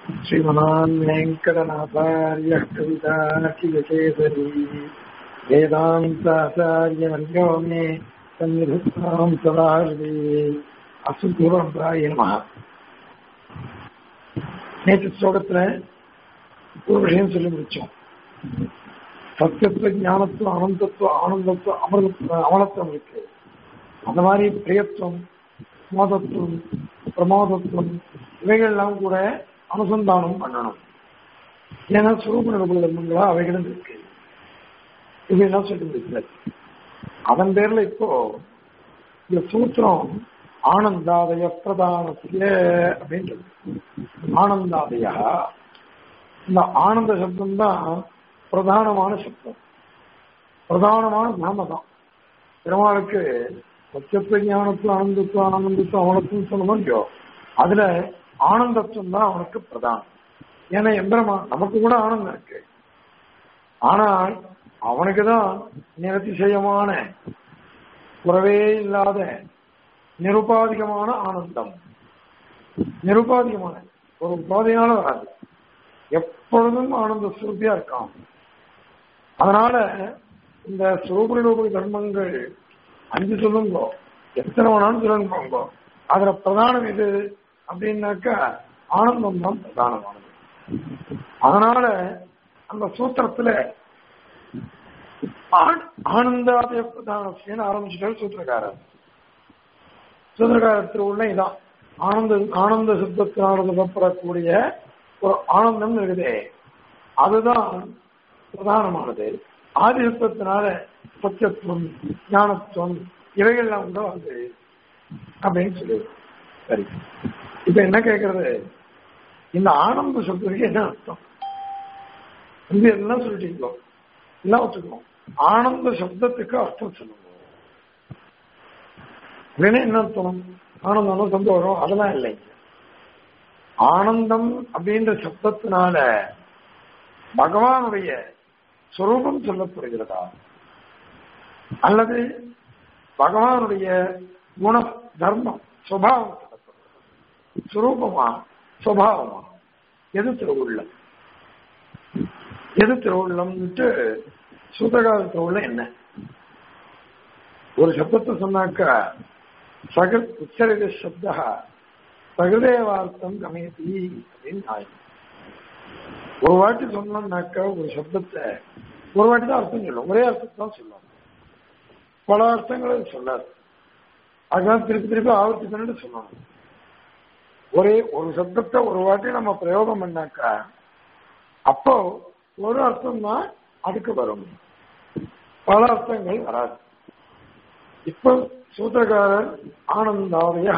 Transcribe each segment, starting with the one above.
श्रीमनान् वेङ्कटनाथार्यः कविताचिकेसरी वेदान्ताचार्यवर्यो मे सन्निधत्ताम् सदा हृदये அசுகுருபிராய நம நேற்று ஸ்லோகத்துல ஒரு விஷயம் சொல்லி முடிச்சோம் சத்தியத்துவ ஞானத்துவ அனந்தத்துவ ஆனந்தத்துவ அமரத்துவ அமலத்துவம் இருக்கு அந்த மாதிரி பிரியத்துவம் மோதத்துவம் பிரமோதத்துவம் இவைகள்லாம் கூட அனுசந்தானம் பண்ணணும் ஏன்னா சுரூப நிரூப தர்மங்களா அவைகளும் இருக்கு இப்படிலாம் சொல்லி முடிக்கிறது அதன் பேர்ல இப்போ இந்த சூத்திரம் ஆனந்தாதய பிரதானத்திய அப்படின்றது ஆனந்தாதயா இந்த ஆனந்த சப்தம் தான் பிரதானமான சப்தம் பிரதானமான குணம் தான் பெருமாளுக்கு சத்தியத்துவ ஞானத்துவம் ஆனந்தத்துவம் ஆனந்தத்துவம் அவனத்துவம் சொல்லணும் இல்லையோ அதுல ஆனந்தத்துவம் தான் அவனுக்கு பிரதானம் ஏன்னா எந்திரமா நமக்கு கூட ஆனந்தம் இருக்கு ஆனால் அவனுக்கு தான் நிரதிசயமான குறவே இல்லாத நிருபாதிகமான ஆனந்தம் நிருபாதிகமான ஒரு உபாதையால வராது எப்பொழுதும் ஆனந்த சுருப்பியா இருக்கான் அதனால இந்த சுரூப தர்மங்கள் அஞ்சு சொல்லுங்க எத்தனை வேணாலும் சொல்லுங்க அதுல பிரதானம் எது அப்படின்னாக்கா ஆனந்தம் தான் பிரதானமானது அதனால அந்த சூத்திரத்துல ஆனந்தாதய பிரதானத்தின்னு ஆரம்பிச்சுட்டாரு சூத்திரக்காரர் சூத்திரக்காரத்தில் உள்ள இதான் ஆனந்த ஆனந்த சித்தத்தினால் சொல்லப்படக்கூடிய ஒரு ஆனந்தம் இருக்குதே அதுதான் பிரதானமானது ஆதி சித்தத்தினால சத்தியத்துவம் ஞானத்துவம் இவைகள்லாம் கூட வந்து அப்படின்னு சொல்லி சரி இப்ப என்ன கேட்கறது இந்த ஆனந்த சப்தத்துக்கு என்ன அர்த்தம் வந்து எல்லாம் சொல்லிட்டீங்களோ எல்லாம் வச்சுக்கணும் ஆனந்த சப்தத்துக்கு அர்த்தம் சொல்லுவோம் அப்படின்னு என்ன அர்த்தம் ஆனந்தம் சந்தோஷம் அதெல்லாம் இல்லை ஆனந்தம் அப்படின்ற சப்தத்தினால பகவானுடைய சுரூபம் சொல்லப்படுகிறதா அல்லது பகவானுடைய குண தர்மம் சுபாவம் சொல்லப்படுகிறது சுரூபமா சுபாவமா எது திருவுள்ளம் எது திருவுள்ளம்ட்டு சூதகால திருவுள்ளம் என்ன ஒரு சப்தத்தை சொன்னாக்கா சக உச்சரித சப்தா சகதேவார்த்தம் கமயத்தி அப்படின்னு ஆயிடும் ஒரு வாட்டி சொன்னோம்னாக்கா ஒரு சப்தத்தை ஒரு வாட்டி தான் அர்த்தம் சொல்லும் ஒரே அர்த்தத்தை தான் சொல்லும் பல அர்த்தங்களை சொல்லாது அதுதான் திருப்பி திருப்பி ஆவர்த்தி பண்ணிட்டு சொல்லணும் ஒரே ஒரு சப்தத்தை ஒரு வாட்டி நம்ம பிரயோகம் பண்ணாக்கா அப்போ ஒரு அர்த்தம் தான் அதுக்கு வரும் பல அர்த்தங்கள் வராது இப்ப சூத்திரக்காரர் ஆனந்தாவயா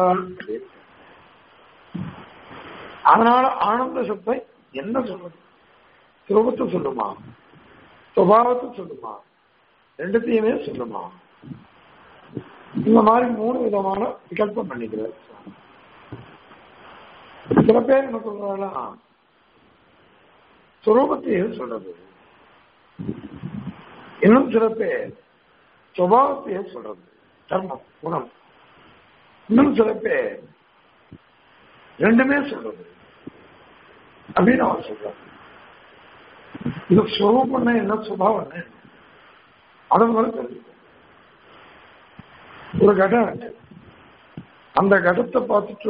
அதனால ஆனந்த சப்தை என்ன சொல்றது சுரூபத்தை சொல்லுமா சுபாவத்தை சொல்லுமா ரெண்டுத்தையுமே சொல்லுமா இந்த மாதிரி மூணு விதமான விகல்பம் பண்ணிக்கிறார் சில பேர் என்ன சொல்றாங்கன்னா சுரூபத்தையே சொல்றது இன்னும் சில பேர் சுபாவத்தையே சொல்றது தர்மம் குணம் இன்னும் சில பேர் ரெண்டுமே சொல்றது அப்படின்னு அவர் சொல்றார் இது சுரூபம்னா என்ன சுபாவம் என்ன அதை முதல்ல தெரிஞ்சுக்கணும் ஒரு கடம் இருக்கு அந்த கடத்தை பார்த்துட்டு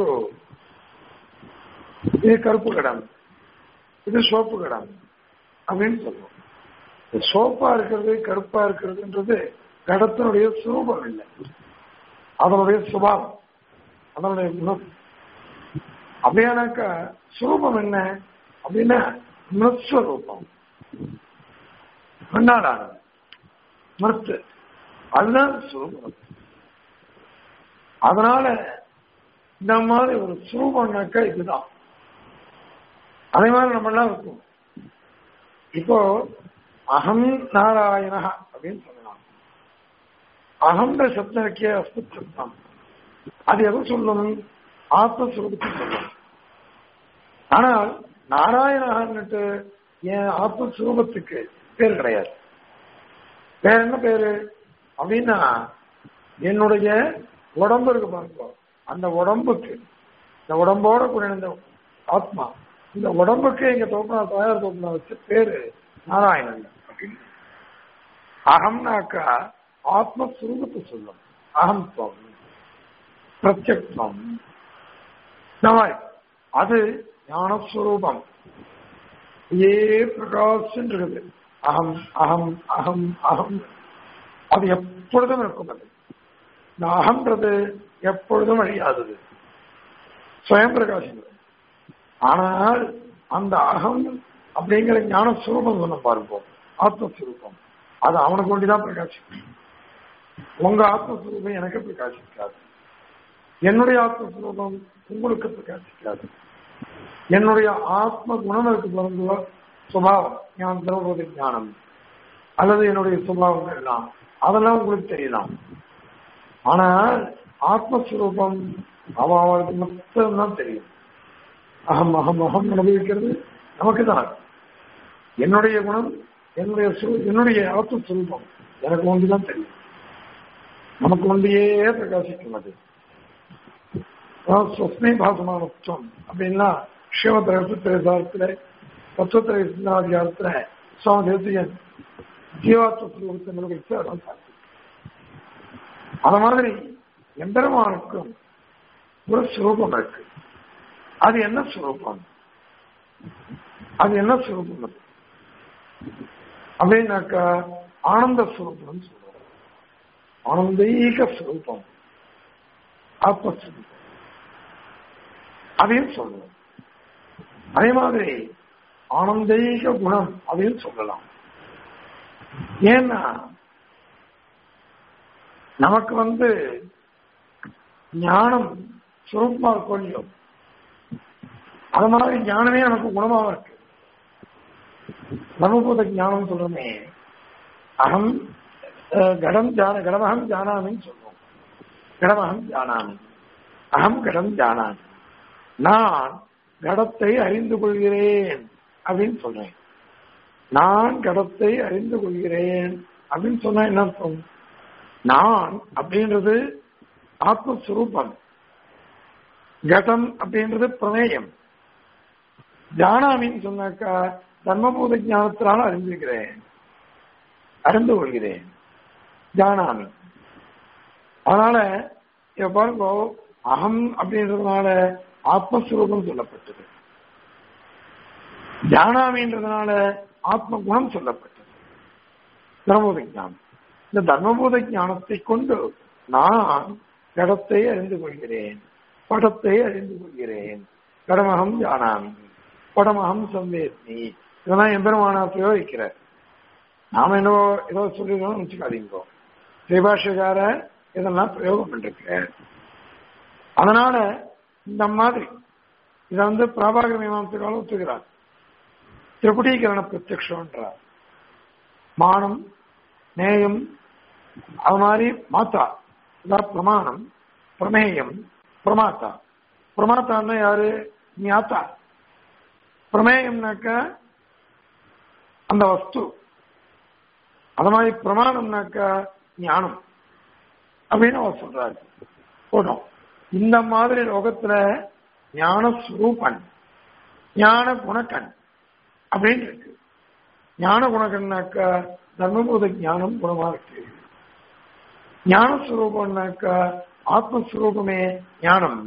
இது கருப்பு கடம் இது சோப்பு கடம் அப்படின்னு சொல்லுவோம் சோப்பா இருக்கிறது கருப்பா இருக்கிறதுன்றது கடத்தினுடைய சுரூபம் இல்லை அதனுடைய சுபாவம் அதனுடைய குணம் அப்படியானாக்கா சுரூபம் என்ன அப்படின்னா மிருஸ்வரூபம் மண்ணாடானது மறுத்து அதுதான் சுரூபம் அதனால இந்த மாதிரி ஒரு சுரூபம்னாக்கா இதுதான் அதே மாதிரி நம்ம எல்லாம் இருக்கும் இப்போ அகம் நாராயணா அப்படின்னு சொல்லலாம் அகம்ன்ற சப்தம் இருக்கே அஸ்து சப்தம் அது எதை சொல்லணும் ஆத்மஸ்வரூபத்தை சொல்லணும் ஆனால் நாராயணன்னுட்டு என் ஆத்மஸ்வரூபத்துக்கு பேர் கிடையாது வேற என்ன பேரு அப்படின்னா என்னுடைய உடம்பு இருக்கு பாருங்க அந்த உடம்புக்கு இந்த உடம்போட கூட இந்த ஆத்மா இந்த உடம்புக்கு எங்க தோப்பனா தயார் தோப்பனா வச்ச பேரு நாராயணன் அப்படின்னு அகம்னாக்கா ஆத்மஸ்வரூபத்தை சொல்லும் அகம்துவம் பிரத்யக்தம் இந்த மாதிரி அது ஞானஸ்வரூபம் ஏ பிரகாசம் இருக்குது அகம் அகம் அகம் அகம் அது எப்பொழுதும் இருக்கும் அது இந்த அகம்ன்றது எப்பொழுதும் அழியாதது சுயம் பிரகாசம் ஆனால் அந்த அகம் அப்படிங்கிற ஞான சுரூபம் சொன்ன பாருப்போம் ஆத்மஸ்வரூபம் அது அவனுக்கு ஒண்டிதான் பிரகாசிக்கும் உங்க ஆத்மஸ்வரூபம் எனக்கு பிரகாசிக்காது என்னுடைய ஆத்மஸ்வரூபம் உங்களுக்கு பிரகாசிக்காது என்னுடைய ஆத்ம குணம் இருக்கு பிறந்தோ சுபாவம் ஞான திரௌபதி ஞானம் அல்லது என்னுடைய சுபாவங்கள் எல்லாம் அதெல்லாம் உங்களுக்கு தெரியலாம் ஆனால் ஆத்மஸ்வரூபம் அவளுக்கு மட்டும்தான் தெரியும் அகம் அகம் அகம் அனுபவிக்கிறது நமக்கு தான் என்னுடைய குணம் என்னுடைய என்னுடைய ஆத்மஸ்வரூபம் எனக்கு ஒன்றுதான் தெரியும் நமக்கு ஒன்றையே பிரகாசிக்கும் அது சொஸ்மை பாசமானத்துவம் அப்படின்னா சிவத்திரத்து திரைசாரத்துல தத்துவத்திரை சிந்தாதிகாரத்துல சுவாமி தேசியன் ஜீவாத்ம சுரூபத்தை நிலவரித்து அதான் சாட்சி அது மாதிரி எம்பெருமானுக்கும் ஒரு சுரூபம் இருக்கு அது என்ன சுரூபம் அது என்ன சுரூபம் அது அப்படின்னாக்கா ஆனந்த சுரூபம் சொல்றோம் ஆனந்தீக சுரூபம் ஆத்மஸ்வரூபம் அதையும் சொல்லணும் அதே மாதிரி ஆனந்தீக குணம் அதையும் சொல்லலாம் ஏன்னா நமக்கு வந்து ஞானம் சுரூபமா கொஞ்சம் அது மாதிரி ஞானமே நமக்கு குணமாக இருக்கு நமபூத ஞானம் சொல்றோமே அகம் கடம் ஜான கடமகம் ஜானாமின்னு சொல்றோம் கடமகம் ஜானாமி அகம் கடம் ஜானாமி நான் கடத்தை அறிந்து கொள்கிறேன் அப்படின்னு சொல்றேன் நான் கடத்தை அறிந்து கொள்கிறேன் அப்படின்னு சொன்னா என்ன அர்த்தம் நான் அப்படின்றது ஆத்மஸ்வரூபம் கடம் அப்படின்றது பிரமேயம் ஜானாமின்னு சொன்னாக்கா தர்மபூத ஞானத்தினால அறிந்திருக்கிறேன் அறிந்து கொள்கிறேன் ஜானாமி அதனால இப்ப பாருங்க அகம் அப்படின்றதுனால ஆத்மஸ்வரூபம் சொல்லப்பட்டது ஜானாமின்றதுனால ஆத்ம குணம் சொல்லப்பட்டது தர்மபூத ஞானம் இந்த தர்மபூத ஞானத்தை கொண்டு நான் கடத்தை அறிந்து கொள்கிறேன் படத்தை அறிந்து கொள்கிறேன் கடமகம் ஜானாமி படமகம் சந்தேசி இதெல்லாம் எம்பெருமானா பிரயோகிக்கிறார் நாம என்னவோ ஏதோ சொல்லிடணும்னு வச்சுக்காதீங்க ஸ்ரீபாஷகார இதெல்லாம் பிரயோகம் பண்ணிருக்கிறார் அதனால இந்த மாதிரி இதை வந்து பிரபாகர மீமாசைக்கால ஒத்துக்கிறார் திரிபுடீகரண பிரத்யக்ஷன்றார் மானம் நேயம் அது மாதிரி மாத்தா அதாவது பிரமாணம் பிரமேயம் பிரமாத்தா பிரமாத்தான்னா யாரு ஞாத்தா பிரமேயம்னாக்க அந்த வஸ்து அது மாதிரி பிரமாணம்னாக்க ஞானம் அப்படின்னு அவர் சொல்றாரு போட்டோம் இந்த மாதிரி லோகத்துல ஞான ஸ்வரூபன் ஞான குணக்கன் அப்படின்னு இருக்கு ஞான குணக்கன்னாக்க தர்மபூத ஞானம் குணமா இருக்கு ஞானஸ்வரூபம்னாக்க ஆத்மஸ்வரூபமே ஞானம்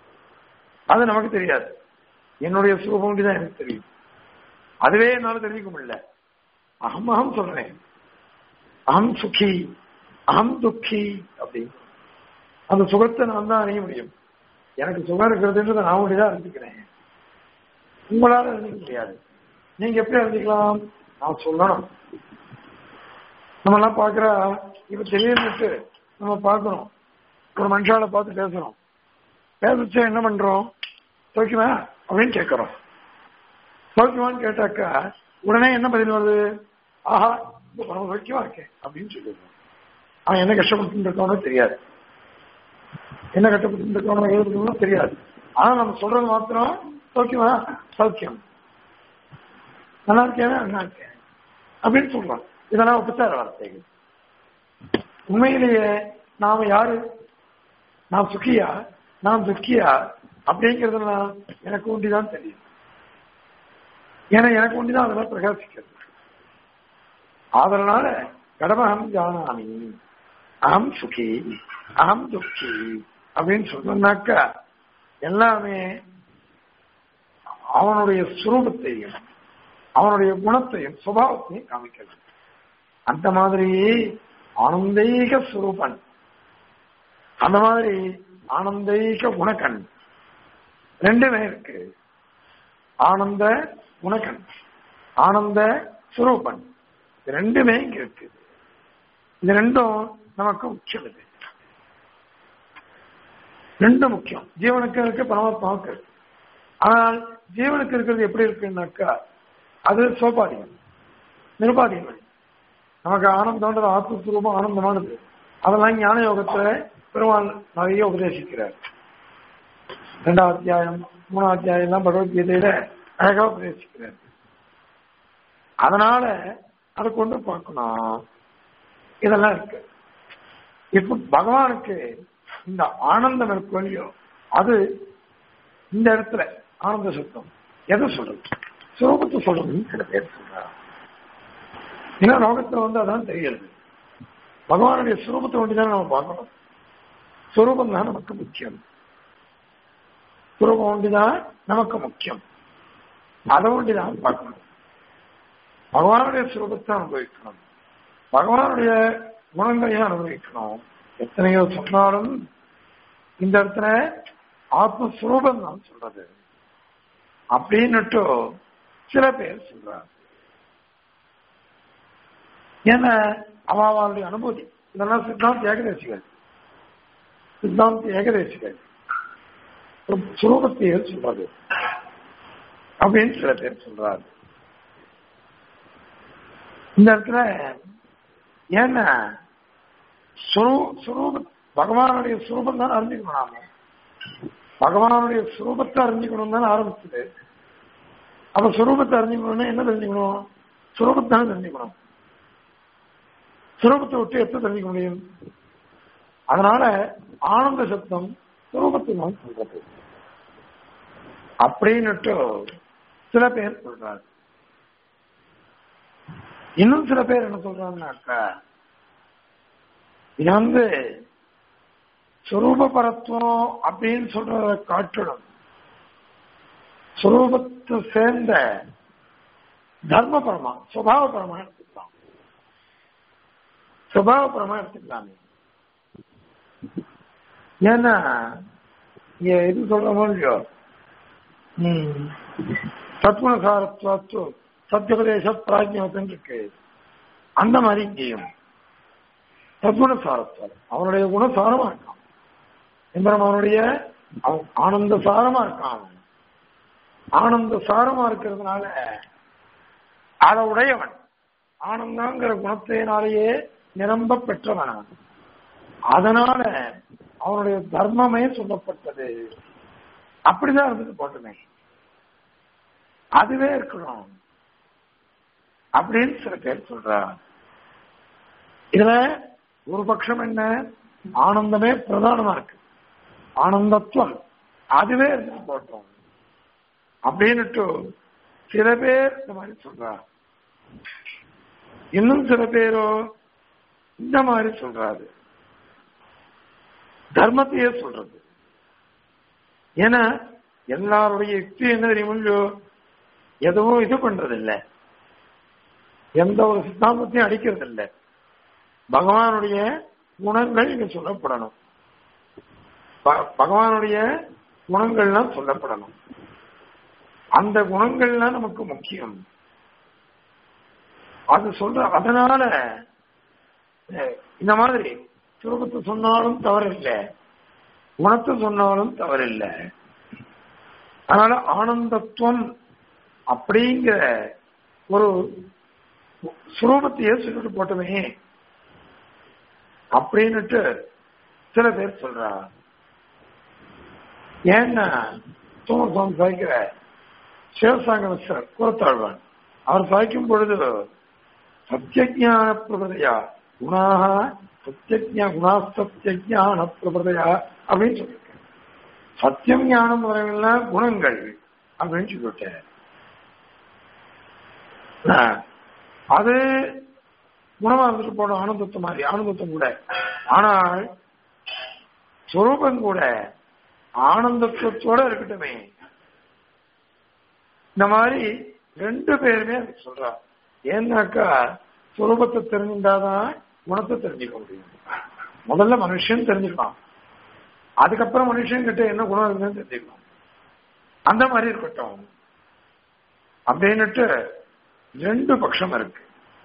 அது நமக்கு தெரியாது என்னுடைய சுரூபம் தான் எனக்கு தெரியும் அதுவே என்னால தெரிவிக்க முடியல அகம் அகம் சொல்றேன் அகம் சுகி அகம் துக்கி அப்படின்னு அந்த சுகத்தை நான் தான் அறிய முடியும் எனக்கு சுகம் இருக்கிறதுன்றதை நான் ஒண்டிதான் அறிஞ்சிக்கிறேன் உங்களால அறிஞ்சிக்க முடியாது நீங்க எப்படி அறிஞ்சிக்கலாம் நான் சொல்லணும் நம்ம எல்லாம் பாக்குறா இப்ப திடீர்னுட்டு நம்ம பார்க்கணும் ஒரு மனுஷால பார்த்து பேசுறோம் பேசிச்சு என்ன பண்றோம் சௌக்கியமா அப்படின்னு கேட்கிறோம் சௌக்கியமான்னு கேட்டாக்கா உடனே என்ன பதில் வருது ஆஹா இந்த பரம சௌக்கியமா இருக்கேன் அப்படின்னு சொல்லிடுவோம் அவன் என்ன கஷ்டப்பட்டு இருக்கவனோ தெரியாது என்ன கஷ்டப்பட்டு இருக்கவனோ எழுதுறதுனோ தெரியாது ஆனா நம்ம சொல்றது மாத்திரம் சௌக்கியமா சௌக்கியம் நல்லா இருக்கேன் நல்லா இருக்கேன் அப்படின்னு சொல்றோம் இதெல்லாம் உபச்சார வார்த்தைகள் உண்மையிலேயே நாம யாரு நான் சுக்கியா நான் துக்கியா அப்படிங்கிறதுலாம் எனக்கு ஒண்டிதான் தெரியும் ஏன்னா எனக்கு ஒண்டிதான் அதெல்லாம் பிரகாசிக்கிறது அதனால கடமகம் ஜானாமி அகம் சுகி அகம் துக்கி அப்படின்னு சொன்னாக்கா எல்லாமே அவனுடைய சுரூபத்தையும் அவனுடைய குணத்தையும் சுபாவத்தையும் காமிக்கிறது அந்த மாதிரி ஆனந்தீக சுரூபன் அந்த மாதிரி ஆனந்தீக குணக்கண் ரெண்டுமே இருக்கு ஆனந்த குணக்கண் ஆனந்த சுரூபன் இது ரெண்டுமே இங்க இருக்கு இது ரெண்டும் நமக்கு முக்கியம் இது ரெண்டும் முக்கியம் ஜீவனுக்கு இருக்கு பரமாத்மாவுக்கு இருக்கு ஆனால் ஜீவனுக்கு இருக்கிறது எப்படி இருக்குன்னாக்கா அது சோபாதிகம் நிருபாதிகம் நமக்கு ஆனந்தம்ன்றது ஆத்மஸ்வரூபம் ஆனந்தமானது அதெல்லாம் ஞான யோகத்துல பெருமாள் நிறைய உபதேசிக்கிறார் ரெண்டாம் அத்தியாயம் மூணாம் அத்தியாயம் எல்லாம் பகவத்கீதையில அழகா உபதேசிக்கிறார் அதனால அதை கொண்டு பார்க்கணும் இதெல்லாம் இருக்கு இப்ப பகவானுக்கு இந்த ஆனந்தம் இருக்கும் இல்லையோ அது இந்த இடத்துல ஆனந்த சுத்தம் எதை சொல்றது சுரூபத்தை சொல்றதுன்னு சில பேர் சொல்றாங்க ஏன்னா லோகத்துல வந்து அதான் தெரிகிறது பகவானுடைய சுரூபத்தை ஒண்டிதான் நம்ம பார்க்கணும் சுரூபம் தான் நமக்கு முக்கியம் சுரூபம் ஒண்டிதான் நமக்கு முக்கியம் அதை ஒண்டிதான் பார்க்கணும் பகவானுடைய சுரூபத்தை அனுபவிக்கணும் பகவானுடைய குணங்களையும் அனுபவிக்கணும் எத்தனையோ சொன்னாலும் இந்த இடத்துல ஆத்மஸ்வரூபம் தான் சொல்றது அப்படின்னுட்டு சில பேர் சொல்றாங்க ஏன்னா அவளுடைய அனுபூதி இதெல்லாம் சித்தாந்த ஏகதேசிகள் சித்தாந்த ஏகதேசிகள் சுரூபத்தையே சொல்றது அப்படின்னு சில பேர் சொல்றாரு இந்த இடத்துல ஏன்னா சுரூப பகவானுடைய சுரூபம் தான் அறிஞ்சுக்கணும் நாம பகவானுடைய சுரூபத்தை அறிஞ்சுக்கணும் தான் ஆரம்பிச்சது அப்ப சுரூபத்தை அறிஞ்சுக்கணும்னா என்ன தெரிஞ்சுக்கணும் சுரூபத்தை தான் தெரிஞ்சுக்கணும் சுரூபத்தை விட்டு எப்ப தெரிஞ்சுக்க முடியும் அதனால ஆனந்த சப்தம் சுரூபத்தை தான் சொல்றது அப்படின்னுட்டு சில பேர் சொல்றாரு இன்னும் சில பேர் என்ன சொல்றாங்கன்னாக்கா இது வந்து சுரூப பரத்துவம் அப்படின்னு சொல்றத காட்டிடும் சுரூபத்தை சேர்ந்த தர்மபரமா சுபாவபரமா எடுத்துக்கலாம் சுபாவபரமா எடுத்துக்கலாமே ஏன்னா இங்க இது சொல்றோமோ இல்லையோ சத்குணசாரத்வாத்து சத்தியபதேச பிராஜ்யமத்தன் இருக்கு அந்த மாதிரி இங்கேயும் சத்குணசாரத்வம் அவனுடைய குணசாரமா இருக்கான் எந்திரம் அவனுடைய ஆனந்த சாரமா இருக்கான் ஆனந்த சாரமா இருக்கிறதுனால அதை உடையவன் ஆனந்தாங்கிற குணத்தினாலேயே நிரம்ப பெற்றவன் அதனால அவனுடைய தர்மமே சொல்லப்பட்டது அப்படிதான் இருந்தது போட்டுமே அதுவே இருக்கணும் அப்படின்னு சில பேர் சொல்றாங்க இதுல ஒரு பட்சம் என்ன ஆனந்தமே பிரதானமா இருக்கு ஆனந்தத்துவம் அதுவே இருந்து போட்டோம் அப்படின்னுட்டு சில பேர் இந்த மாதிரி சொல்றாங்க இன்னும் சில பேரோ இந்த மாதிரி சொல்றாரு தர்மத்தையே சொல்றது ஏன்னா எல்லாருடைய யுக்தி என்ன தெரியுமோ எதுவும் இது பண்றது இல்ல எந்த ஒரு சித்தாந்தத்தையும் அடிக்கிறது இல்ல பகவானுடைய குணங்கள் இங்க சொல்லப்படணும் பகவானுடைய குணங்கள்லாம் சொல்லப்படணும் அந்த குணங்கள்லாம் நமக்கு முக்கியம் அது சொல்ற அதனால இந்த மாதிரி சுரூபத்தை சொன்னாலும் தவறில்லை குணத்தை சொன்னாலும் தவறில்லை அதனால ஆனந்தத்துவம் அப்படிங்கிற ஒரு சுரூபத்தையே சொல்லிட்டு போட்டோமே அப்படின்னுட்டு சில பேர் சொல்றா ஏன்னா தூமர் சுவாமி சாய்க்கிற சிவசாங்க மிஸ்டர் குரத்தாழ்வான் அவர் சாய்க்கும் பொழுது சத்தியஜான பிரபதையா குணாக சத்தியஜா குணா சத்தியஜான பிரபதையா அப்படின்னு சொல்லியிருக்கேன் சத்தியம் ஞானம் முதலாம் குணங்கள் அப்படின்னு சொல்லிவிட்டேன் அது குணமா இருந்துட்டு போன ஆனந்தத்தை மாதிரி ஆனந்தத்தும் கூட ஆனால் சுரூபம் கூட ஆனந்தத்தோட இருக்கட்டுமே இந்த மாதிரி ரெண்டு பேருமே அதுக்கு சொல்றா ஏன்னாக்கா சுரூபத்தை தெரிஞ்சிருந்தாதான் குணத்தை தெரிஞ்சுக்க முடியும் முதல்ல மனுஷன் தெரிஞ்சுக்கலாம் அதுக்கப்புறம் மனுஷன் கிட்ட என்ன குணம் இருக்குன்னு தெரிஞ்சுக்கலாம் அந்த மாதிரி இருக்கட்டும் அப்படின்னுட்டு ரெண்டு பட்சம் இருக்கு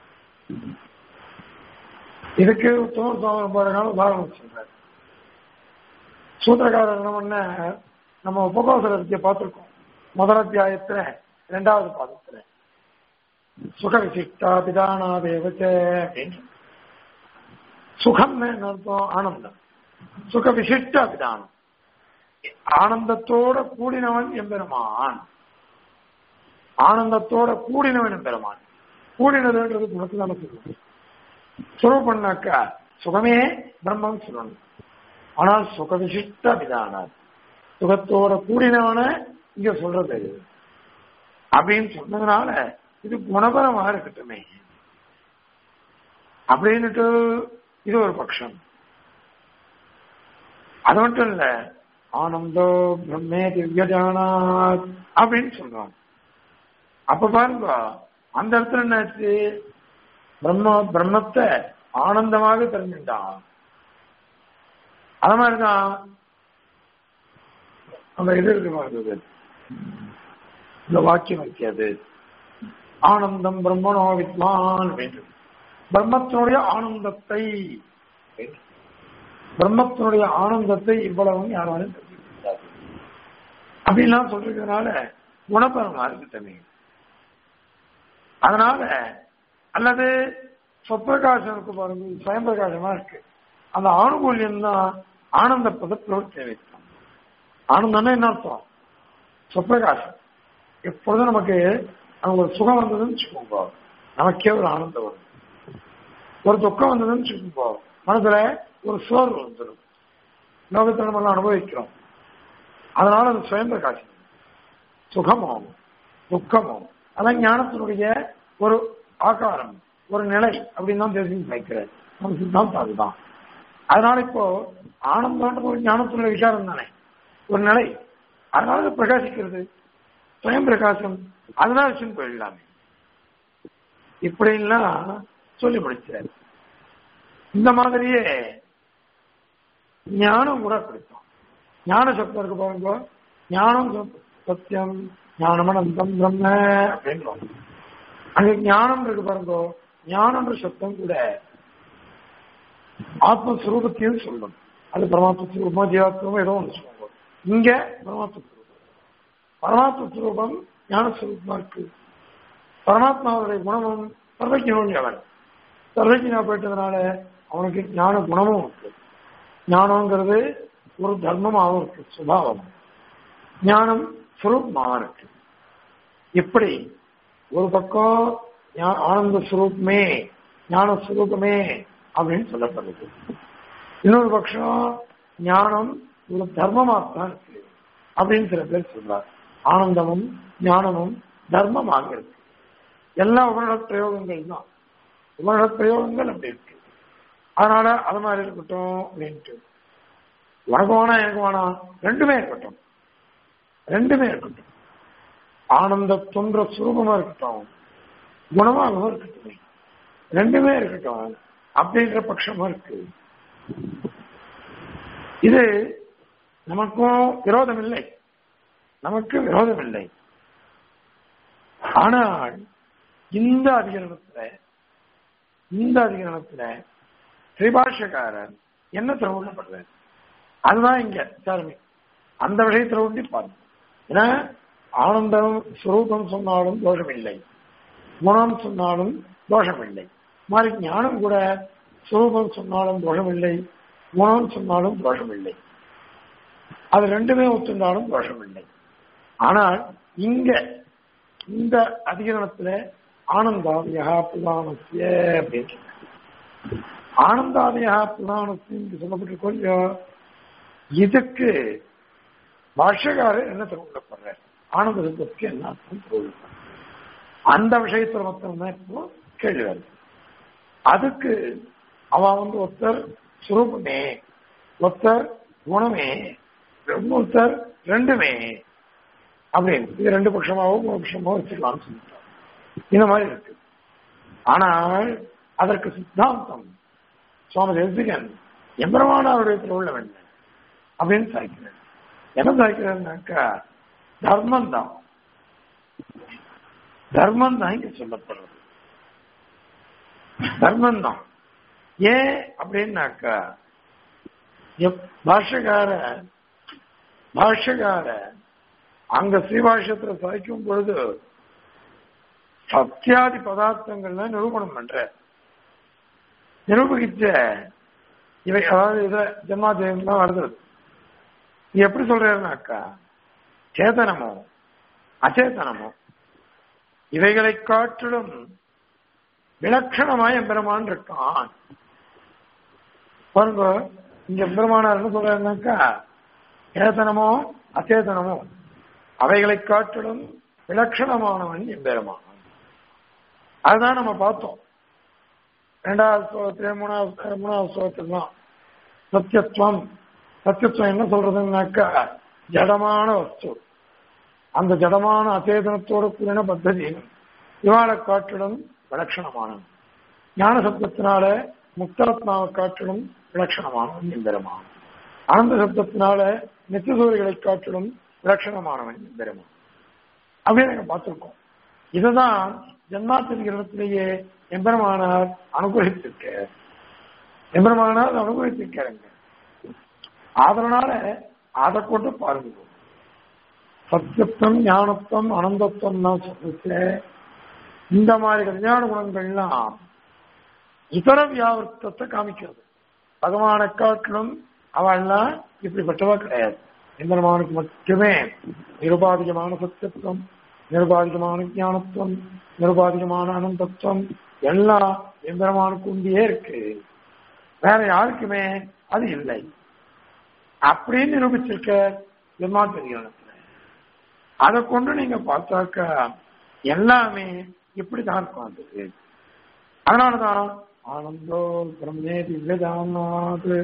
இதுக்கு உத்தம சுவாமி ரொம்ப அழகான உதாரணம் சொல்றாரு சூத்திரக்காரர் என்ன பண்ண நம்ம உபகோசர வித்தியை பார்த்திருக்கோம் முதல் அத்தியாயத்துல இரண்டாவது பாதத்துல சுக விசிஷ்டா பிதானாதேவச்ச அப்படின்னு சுகம்னு என்ன அர்த்தம் ஆனந்தம் சுக விசிஷ்ட அபிதானம் ஆனந்தத்தோட கூடினவன் எம்பெருமான் ஆனந்தத்தோட கூடினவன் எம்பெருமான் கூடினதுன்றது குணத்து தானே சொல்லணும் சுரூபண்ணாக்கா சுகமே பிரம்மம் சொல்லணும் ஆனால் சுக விசிஷ்ட அபிதானம் சுகத்தோட கூடினவன இங்க சொல்றது அப்படின்னு சொன்னதுனால இது குணபரமா இருக்கட்டுமே அப்படின்னுட்டு இது ஒரு பட்சம் அது மட்டும் இல்ல ஆனந்தோ பிரம்மே திவ்யஜானாத் அப்படின்னு சொல்றாங்க அப்ப பாருங்க அந்த இடத்துல என்னாச்சு பிரம்ம பிரம்மத்தை ஆனந்தமாக தெரிஞ்சுட்டான் அது மாதிரிதான் அந்த இது இருக்கு பாருங்க இந்த வாக்கியம் வைக்காது ஆனந்தம் பிரம்மனோ வித்வான் வேண்டும் பிரம்மத்தினுடைய ஆனந்தத்தை பிரம்மத்தினுடைய ஆனந்தத்தை இவ்வளவும் யாராலும் தெரிஞ்சுக்க அப்படின்லாம் சொல்றதுனால குணபரமா இருக்கட்டமே அதனால அல்லது சொப்பிரகாசம் இருக்கு பாருங்க சுயம் பிரகாசமா இருக்கு அந்த ஆணுகூல்யம் தான் ஆனந்த பத பிரவர்த்தி வைக்கும் ஆனந்தம்னா என்ன அர்த்தம் சொப்பிரகாசம் எப்பொழுதும் நமக்கு நமக்கு ஒரு சுகம் வந்ததுன்னு வச்சுக்கோங்க நமக்கே ஒரு ஆனந்தம் வரும் ஒரு துக்கம் வந்ததுன்னு வச்சுக்கோங்க மனசுல ஒரு சோர்வு வந்துடும் லோகத்தை நம்ம எல்லாம் அனுபவிக்கிறோம் அதனால அது சுயம் பிரகாசம் சுகமும் துக்கமும் அதான் ஞானத்தினுடைய ஒரு ஆகாரம் ஒரு நிலை அப்படின்னு தான் தெரிஞ்சு வைக்கிறார் நம்ம சித்தாந்தம் அதுதான் அதனால இப்போ ஆனந்தம் ஒரு ஞானத்தினுடைய விசாரம் தானே ஒரு நிலை அதனால அது பிரகாசிக்கிறது சுயம் பிரகாசம் அதனால வச்சுன்னு போயிடலாமே இப்படின்லாம் சொல்லி முடிச்சார் இந்த மாதிரியே ஞானம் கூட அப்படித்தான் ஞான சப்தம் இருக்கு பாருங்க ஞானம் சத்தியம் ஞானமனந்தம் பிரம்ம அப்படின்றோம் அங்க ஞானம் இருக்கு பாருங்க ஞானம்ன்ற சப்தம் கூட ஆத்மஸ்வரூபத்தையும் சொல்லும் அது பரமாத்ம சுரூபமா ஜீவாத்மோ ஏதோ ஒன்று சொல்லுவாங்க இங்க பரமாத்ம சுரூபம் பரமாத்ம சுரூபம் ஞானஸ்வரூபமா இருக்கு பரமாத்மாவுடைய குணமும் சர்வஜனும் அவன் சர்வஜனா போயிட்டதுனால அவனுக்கு ஞான குணமும் இருக்கு ஞானம்ங்கிறது ஒரு தர்மமாகவும் இருக்கு சுபாவம் ஞானம் சுரூபமாக இருக்கு எப்படி ஒரு பக்கம் ஆனந்த சுரூபமே ஞான சுரூபமே அப்படின்னு சொல்லப்படுது இன்னொரு பட்சம் ஞானம் ஒரு தர்மமாகத்தான் இருக்கு அப்படின்னு சில பேர் சொல்றார் ஆனந்தமும் ஞானமும் தர்மமாக இருக்கு எல்லா உபநட பிரயோகங்கள் தான் உபநட பிரயோகங்கள் அப்படி இருக்கு அதனால அது மாதிரி இருக்கட்டும் அப்படின்ட்டு உனக்கு வேணா எனக்கு வேணாம் ரெண்டுமே இருக்கட்டும் ரெண்டுமே இருக்கட்டும் ஆனந்த தொன்ற சுரூபமா இருக்கட்டும் குணமாகவும் இருக்கட்டும் ரெண்டுமே இருக்கட்டும் அப்படின்ற பட்சமா இருக்கு இது நமக்கும் விரோதம் இல்லை நமக்கு விரோதம் இல்லை ஆனால் இந்த அதிகரணத்துல இந்த அதிகரணத்துல திரிபாஷக்காரர் என்ன திரவணப்படுறார் அதுதான் இங்க சாரமி அந்த விஷயத்துல ஒண்டி பாருங்க ஏன்னா ஆனந்தம் சுரூபம் சொன்னாலும் தோஷமில்லை குணம் சொன்னாலும் தோஷமில்லை மாதிரி ஞானம் கூட சுரூபம் சொன்னாலும் தோஷமில்லை குணம் சொன்னாலும் தோஷமில்லை அது ரெண்டுமே ஒத்துண்டாலும் தோஷமில்லை ஆனால் இங்க இந்த அதிகரணத்துல ஆனந்தாதியா புராணசிய அப்படின்னு ஆனந்தாதியா புராணத்தின் சொல்லப்பட்டிருக்கோம் இல்லையோ இதுக்கு பாஷ்யக்காரர் என்ன திருவிழப்படுறார் ஆனந்த சப்தத்துக்கு என்ன அர்த்தம் திருவிழப்படுறார் அந்த விஷயத்துல மாத்திரம்தான் இப்போ கேள்வி வருது அதுக்கு அவ வந்து ஒருத்தர் சுரூபமே ஒருத்தர் குணமே ஒருத்தர் ரெண்டுமே அப்படின்னு இது ரெண்டு பட்சமாவோ மூணு பட்சமாவோ வச்சுக்கலாம்னு சொல்லிட்டார் இந்த மாதிரி இருக்கு ஆனால் அதற்கு சித்தாந்தம் சுவாமி தேசிகன் எம்பெருமானாருடைய திருவுள்ள என்ன அப்படின்னு சாய்க்கிறார் என்ன சாய்க்கிறாருனாக்கா தர்மம் தான் தர்மம் தான் இங்க சொல்லப்படுறது தர்மம் தான் ஏன் அப்படின்னாக்கா பாஷகார பாஷகார அங்க ஸ்ரீபாஷ்யத்துல சாய்க்கும் பொழுது சத்தியாதி பதார்த்தங்கள்ல நிரூபணம் பண்ற நிரூபிச்ச இவை அதாவது இத ஜென்மாதேவம் தான் வருது எப்படி சொல்றாருனாக்கா சேதனமோ அச்சேதனமோ இவைகளை காட்டிலும் விலட்சணமாய் எம்பெருமான் இருக்கான் பாருங்க இங்க பெருமானார் என்ன சொல்றாருனாக்கா சேதனமோ அச்சேதனமோ அவைகளை காட்டிலும் விலட்சணமானவன் எம்பெருமான் அதுதான் நம்ம பார்த்தோம் ரெண்டாவது ஸ்லோகத்திலே மூணாவது மூணாவது ஸ்லோகத்தில் தான் சத்தியத்துவம் சத்தியத்துவம் என்ன சொல்றதுன்னாக்கா ஜடமான வஸ்து அந்த ஜடமான அச்சேதனத்தோடு கூடின பத்ததி இவாளை காட்டிலும் விலட்சணமானவன் ஞான சப்தத்தினால முக்தரத்னாவை காட்டிலும் விலட்சணமானவன் எம்பெருமான் ஆனந்த சப்தத்தினால நித்தியசூரிகளை காட்டிலும் விலட்சணமானவன் எம்பெருமான் அப்படின்னு நாங்க பார்த்திருக்கோம் இதுதான் ஜென்மாத்தின் கிரகத்திலேயே எம்பெருமானார் அனுகிரகித்திருக்க எம்பெருமானார் அனுகிரகித்திருக்காருங்க அதனால அதை கொண்டு பாருங்க சத்தியத்துவம் ஞானத்துவம் அனந்தத்துவம் தான் சொல்லிச்சு இந்த மாதிரி கல்யாண குணங்கள்லாம் இதர வியாபர்த்தத்தை காமிக்கிறது பகவானை காட்டிலும் அவள்லாம் இப்படிப்பட்டவா கிடையாது எம்பெருமானுக்கு மட்டுமே நிருபாதிகமான சத்தியத்துவம் நிருபாதிகமான ஞானத்துவம் நிருபாதிகமான அனந்தத்துவம் எல்லாம் எம்பெருமானுக்கு உண்டியே இருக்கு வேற யாருக்குமே அது இல்லை அப்படின்னு நிரூபிச்சிருக்க ஜென்மாத்திரிகரணத்துல அதை கொண்டு நீங்க பார்த்தாக்கா எல்லாமே இப்படிதான் இருக்கும் அது அதனாலதான் ஆனந்தோ பிரம்மே திவ்யதானாத்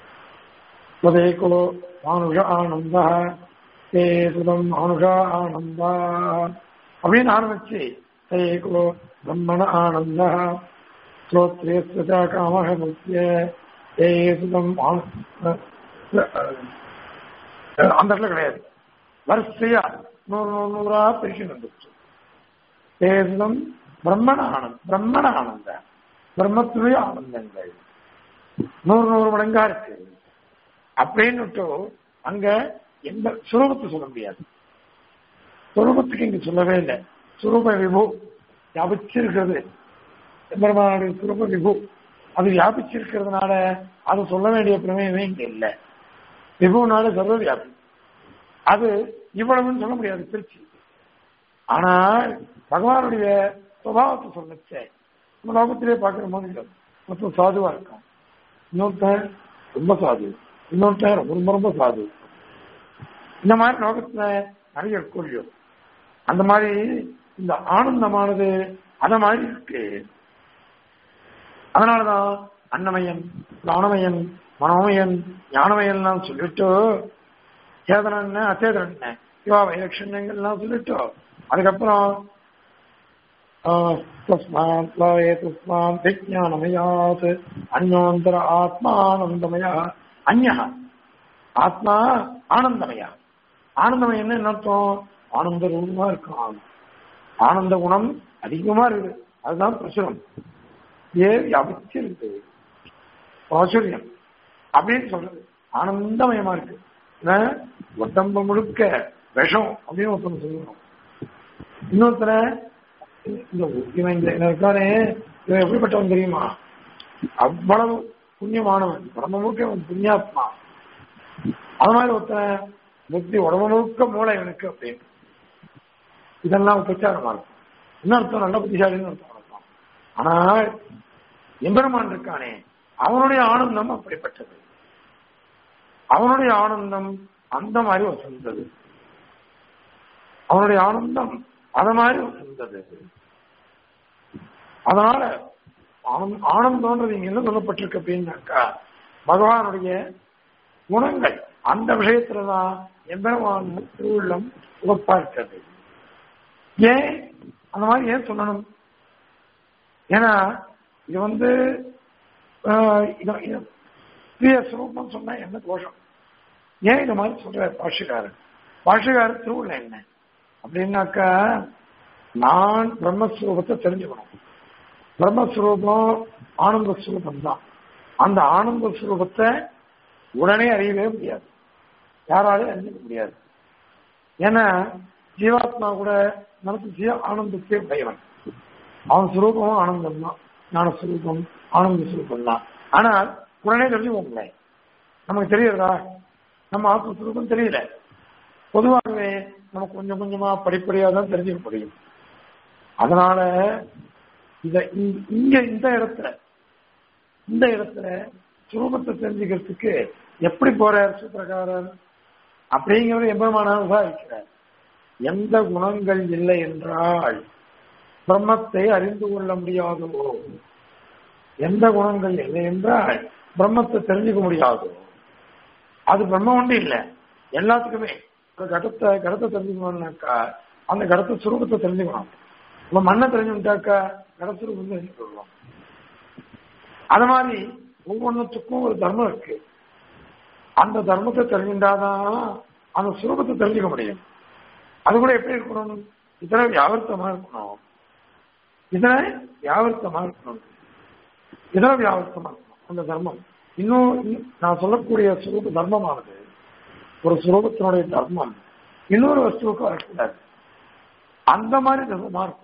ஸ்வதேகோ மானுஷ ஆனந்த தே சுதம் மானுஷ ஆனந்தா அப்படின்னு ஆரம்பிச்சு தேகோ பிரம்மண ஆனந்த ஸ்ரோத்ரே ஸ்வதா காமக முக்கிய தே சுதம் அந்த இடத்துல கிடையாது வரிசையா நூறு நூறு நூறா பிரிச்சு வந்துச்சு தேசம் பிரம்மண ஆனந்த் பிரம்மண ஆனந்த பிரம்மத்துடைய ஆனந்தங்கள் நூறு நூறு மடங்கா இருக்கு அப்படின்னு அங்க எந்த சுரூபத்தை சொல்ல முடியாது சுரூபத்துக்கு இங்க சொல்லவே இல்லை சுரூப விபு வியாபிச்சிருக்கிறது எம்பெருமானுடைய சுரூப விபு அது வியாபிச்சிருக்கிறதுனால அது சொல்ல வேண்டிய பிரமேயமே இங்க இல்லை விபுனால சர்வ வியாபி அது இவ்வளவுன்னு சொல்ல முடியாது திருச்சி ஆனால் பகவானுடைய சுபாவத்தை சொல்லச்சே நம்ம லோகத்திலே பார்க்கிற மாதிரி மொத்தம் சாதுவா இருக்கும் இன்னொருத்தன் ரொம்ப சாது இன்னொருத்தன் ரொம்ப ரொம்ப சாது இந்த மாதிரி லோகத்துல நிறைய கூலியோ அந்த மாதிரி இந்த ஆனந்தமானது அத மாதிரி இருக்கு அதனாலதான் அன்னமயன் பிராணமயன் மனோமயன் ஞானமயன்லாம் சொல்லிட்டு சேதனம் என்ன அச்சேதனம் என்ன இவா வைலட்சண்யங்கள்லாம் சொல்லிட்டு அதுக்கப்புறம் தஸ்மாத் லயே தஸ்மாத் விஜானமயாத் அந்யோந்தர ஆத்மானந்தமயா அந்யா ஆத்மா ஆனந்தமயா ஆனந்தமயம் என்ன அர்த்தம் ஆனந்த ரூபமா இருக்கான் ஆனந்த குணம் அதிகமா இருக்குது அதுதான் பிரசுரம் ஏ வியாபிச்சிருக்கு பிராசுரியம் அப்படின்னு சொல்றது ஆனந்தமயமா இருக்கு உடம்பு முழுக்க விஷம் அப்படின்னு ஒருத்தன் சொல்லணும் இன்னொருத்தர இந்த இவன் இந்த இருக்கானே இவன் எப்படிப்பட்டவன் தெரியுமா அவ்வளவு புண்ணியமானவன் உடம்பு முழுக்க அவன் புண்ணியாத்மா அது மாதிரி ஒருத்தன் புத்தி உடம்பு முழுக்க மூளை இவனுக்கு அப்படின்னு இதெல்லாம் பிரச்சாரமா இருக்கும் இன்னொருத்தன் நல்ல புத்திசாலின்னு அர்த்தம் இருக்கும் ஆனால் எம்பெருமான் இருக்கானே அவனுடைய ஆனந்தம் அப்படிப்பட்டது அவனுடைய ஆனந்தம் அந்த மாதிரி வசந்தது அவனுடைய ஆனந்தம் அத மாதிரி வசந்தது அதனால ஆனந்த் ஆனந்தம்ன்றது இங்க என்ன சொல்லப்பட்டிருக்கு அப்படின்னாக்கா பகவானுடைய குணங்கள் அந்த விஷயத்துலதான் எம்பெருமான் திருவுள்ளம் உகப்பா இருக்கிறது ஏன் அந்த மாதிரி ஏன் சொல்லணும் ஏன்னா இது வந்து ஆஹ், இது- இது பிரிய சுரூபம் சொன்னா என்ன தோஷம் ஏன் இந்த மாதிரி சொல்ற பாஷகாரன் பாஷகாரர் திருவுள்ள என்ன அப்படின்னாக்கா நான் பிரம்மஸ்வரூபத்தை தெரிஞ்சுக்கணும் பிரம்மஸ்வரூபம் ஆனந்த ஸ்வரூபம் தான் அந்த ஆனந்த ஸ்வரூபத்தை உடனே அறியவே முடியாது யாராலையும் அறிஞ்சிக்க முடியாது ஏன்னா ஜீவாத்மா கூட நமக்கு ஜீவ ஆனந்தத்தை உடையவன் அவன் சுரூபமும் ஆனந்தம் தான் ஞான சுரூபம் ஆனந்த சுரூபம் தான் ஆனால் உடனே தெரிஞ்சுக்க முடியாது நமக்கு தெரியுறதா நம்ம ஆத்ம சுரூபம் தெரியல பொதுவாகவே நம்ம கொஞ்சம் கொஞ்சமா படிப்படியா தான் தெரிஞ்சுக்க முடியும் அதனால இத இங்க- இங்க இந்த இடத்துல இந்த இடத்துல சுரூபத்தை தெரிஞ்சுக்கிறதுக்கு எப்படி போறார் சூத்திரக்காரர் அப்படிங்கிறது எம்பெருமானார் தான் இருக்கிறார் எந்த குணங்கள் இல்லை என்றால் பிரம்மத்தை அறிந்து கொள்ள முடியாதோ எந்த குணங்கள் இல்லை என்றால் பிரம்மத்தை தெரிஞ்சுக்க முடியாதோ அது பிரம்மம் ஒன்று இல்லை எல்லாத்துக்குமே ஒரு கடத்தை கடத்தை தெரிஞ்சுக்கணும்னாக்கா அந்த கடத்த சுரூபத்தை தெரிஞ்சுக்கணும் நம்ம மண்ணை தெரிஞ்சுக்கிட்டாக்கா கடசுரூபம் தெரிஞ்சுக்கலாம் அது மாதிரி ஒவ்வொன்றுத்துக்கும் ஒரு தர்மம் இருக்கு அந்த தர்மத்தை தெரிஞ்சுட்டாதான் அந்த சுரூபத்தை தெரிஞ்சுக்க முடியும் அது கூட எப்படி இருக்கணும் இதனை வியாபர்த்தமா இருக்கணும் இதனை வியாபர்த்தமா இருக்கணும் இதனை வியாபர்த்தமா இருக்கணும் அந்த தர்மம் இன்னும் இன்னும் நான் சொல்லக்கூடிய சுரூப தர்மமானது ஒரு சுரூபத்தினுடைய தர்மம் இன்னொரு வஸ்துவுக்கு வரக்கூடாது அந்த மாதிரி தர்மமா இருக்கணும்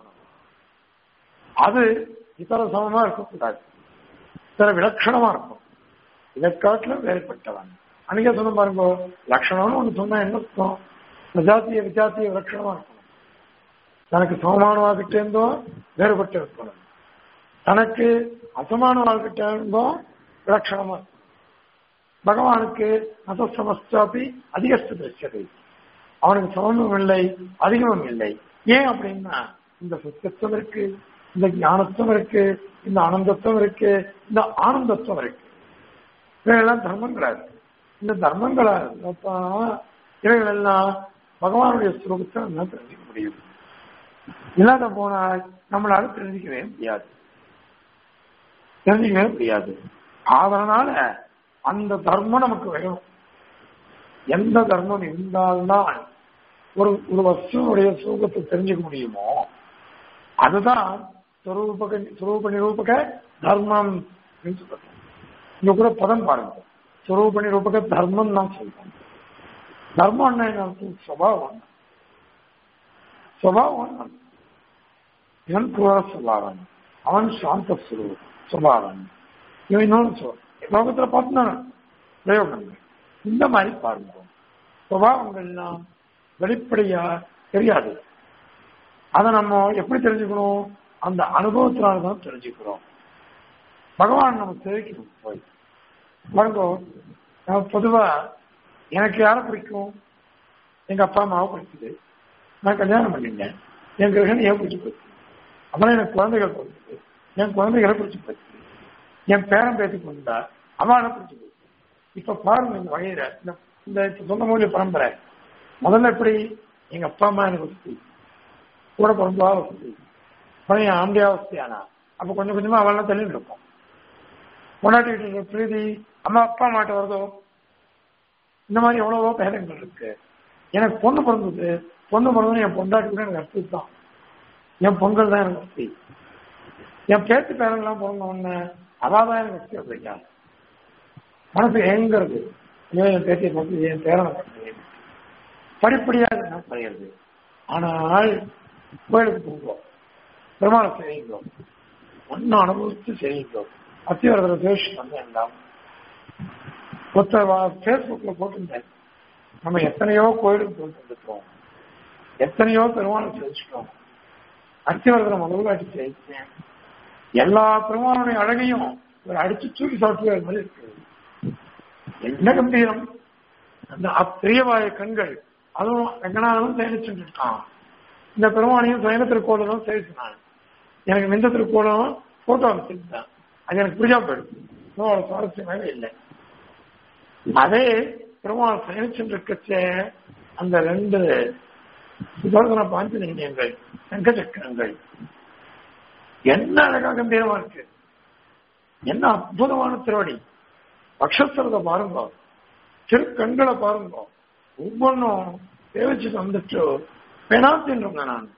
அது இதர சமமா இருக்கக்கூடாது இதர விலட்சணமா இருக்கும் இதை காட்டிலும் வேறுபட்டவன் அன்னைக்கே சொன்ன பாருங்க லட்சணம்னு ஒண்ணு சொன்னா என்ன அர்த்தம் விஜாத்திய விஜாத்திய விலட்சணமா இருக்கணும் தனக்கு சமமானவாகிட்ட இருந்தோம் வேறுபட்டு இருக்கணும் தனக்கு அசமானவாகிட்ட இருந்தோம் விலட்சணமா இருக்கணும் பகவானுக்கு அசமஸ்தாபி அதிகஸ்து திருஷ்யதை அவனுக்கு சமமும் இல்லை அதிகமும் இல்லை ஏன் அப்படின்னா இந்த சத்தியத்துவம் இருக்கு இந்த ஞானத்துவம் இருக்கு இந்த ஆனந்தத்துவம் இருக்கு இந்த ஆனந்தத்துவம் இருக்கு இவையெல்லாம் தர்மங்களா இருக்கு இந்த தர்மங்களா இருந்தாதான் இவைகள் எல்லாம் பகவானுடைய ஸ்வரூபத்தை நம்ம தெரிஞ்சுக்க முடியும் இல்லாத போனால் நம்மளால தெரிஞ்சுக்கவே முடியாது தெரிஞ்சுக்கவே முடியாது அதனால அந்த தர்மம் நமக்கு வேணும் எந்த தர்மம் இருந்தால்தான் ஒரு ஒரு வஸ்துனுடைய சுரூபத்தை தெரிஞ்சுக்க முடியுமோ அதுதான் சுரூபக சுரூப நிரூபக தர்மம் அப்படின்னு சொல்றோம் இங்க கூட பதம் பாருங்க சுரூப நிரூபக தர்மம் தான் சொல்றோம் தர்மம் என்ன அர்த்தம்? சுபாவம் சுபாவம் இவன் குரோர சுபாவன் அவன் சாந்த சுரு சுபாவன் இவன் இன்னொன்று சொல் லோகத்துல பார்த்தா பிரயோகங்கள் இந்த மாதிரி பாருங்க சுபாவங்கள்லாம் வெளிப்படையா தெரியாது அதை நம்ம எப்படி தெரிஞ்சுக்கணும் அந்த அனுபவத்தினால தான் தெரிஞ்சுக்கிறோம் பகவான் நம்ம தெரிவிக்கணும் போய் பாருங்க நான் பொதுவா எனக்கு யாரை பிடிக்கும் எங்க அப்பா அம்மாவை பிடிக்குது நான் கல்யாணம் பண்ணிட்டேன் என் கிரகணம் ஏன் பிடிச்சி போச்சு அப்புறம் எனக்கு குழந்தைகள் பிடிச்சது என் குழந்தைகளை பிடிச்சி போச்சு என் பேரன் பேத்தி கொண்டா அவனை பிடிச்சி போச்சு இப்ப பாருங்க இந்த வகையில இந்த இந்த இப்ப சொந்த மொழி பரம்பரை முதல்ல எப்படி எங்க அப்பா அம்மா எனக்கு வசதி கூட பிறந்தா வசதி அப்புறம் என் ஆம்பியா வசதியானா அப்ப கொஞ்சம் கொஞ்சமா அவெல்லாம் தள்ளிட்டு இருப்போம் கொண்டாட்டிட்டு இருக்க பிரீதி அம்மா அப்பா அம்மாட்ட வருதோ இந்த மாதிரி எவ்வளவோ பேரங்கள் இருக்கு எனக்கு பொண்ணு பிறந்தது பொண்ணு பிறந்தது என் பொண்டாட்டி கூட எனக்கு அர்த்தம் தான் என் பொங்கல் தான் எனக்கு வசதி என் பேத்து பேரங்கள்லாம் பிறந்த உடனே அவாதான் எனக்கு வசதி அப்படிங்க மனசு ஏங்கிறது ஐயோ என் பேத்தியை பார்த்து என் பேரனை பார்த்து படிப்படியாக என்ன பறையிறது ஆனால் கோயிலுக்கு போகிறோம் பெருமாளை செய்யுங்களோம் ஒன்னும் அனுபவித்து செய்யுங்களோம் அத்திவரத்தில் பேசி வந்தேன் ஒருத்தர் பேஸ்புக்ல போட்டிருந்தேன் நம்ம எத்தனையோ கோயிலுக்கு போயிட்டு வந்துட்டோம் எத்தனையோ பெருமாளை சேவிச்சிட்டோம் அத்திவரத்தில் முதல்ல அடிச்சு ஜெயிச்சேன் எல்லா பெருமானுடைய அழகையும் ஒரு அடிச்சு தூக்கி சாப்பிட்டு மாதிரி இருக்கு என்ன கம்பீரம் அந்த அப்பிரியவாய கண்கள் அதுவும் ரங்கநாதனும் சேமிச்சுட்டு இருக்கான் இந்த பெருமானையும் சைன திருக்கோளும் சேவிச்சினான் எனக்கு மிந்த திருக்கோணம் போட்டோ வச்சிருந்தான் அது எனக்கு புரியாம போயிடுச்சு அவ்வளவு சுவாரஸ்யமாகவே இல்லை அதே பெருமாள் பயணிச்சுருக்கச்சே அந்த ரெண்டு சுதர்சன பாஞ்சலிங்கங்கள் சங்க சக்கரங்கள் என்ன அழகா கம்பீரமா இருக்கு என்ன அற்புதமான திருவடி பக்ஷத்திரத்தை பாருங்க திருக்கண்களை பாருங்க ஒவ்வொன்றும் தேவச்சிட்டு வந்துட்டு பெணாத்தின்னு நான்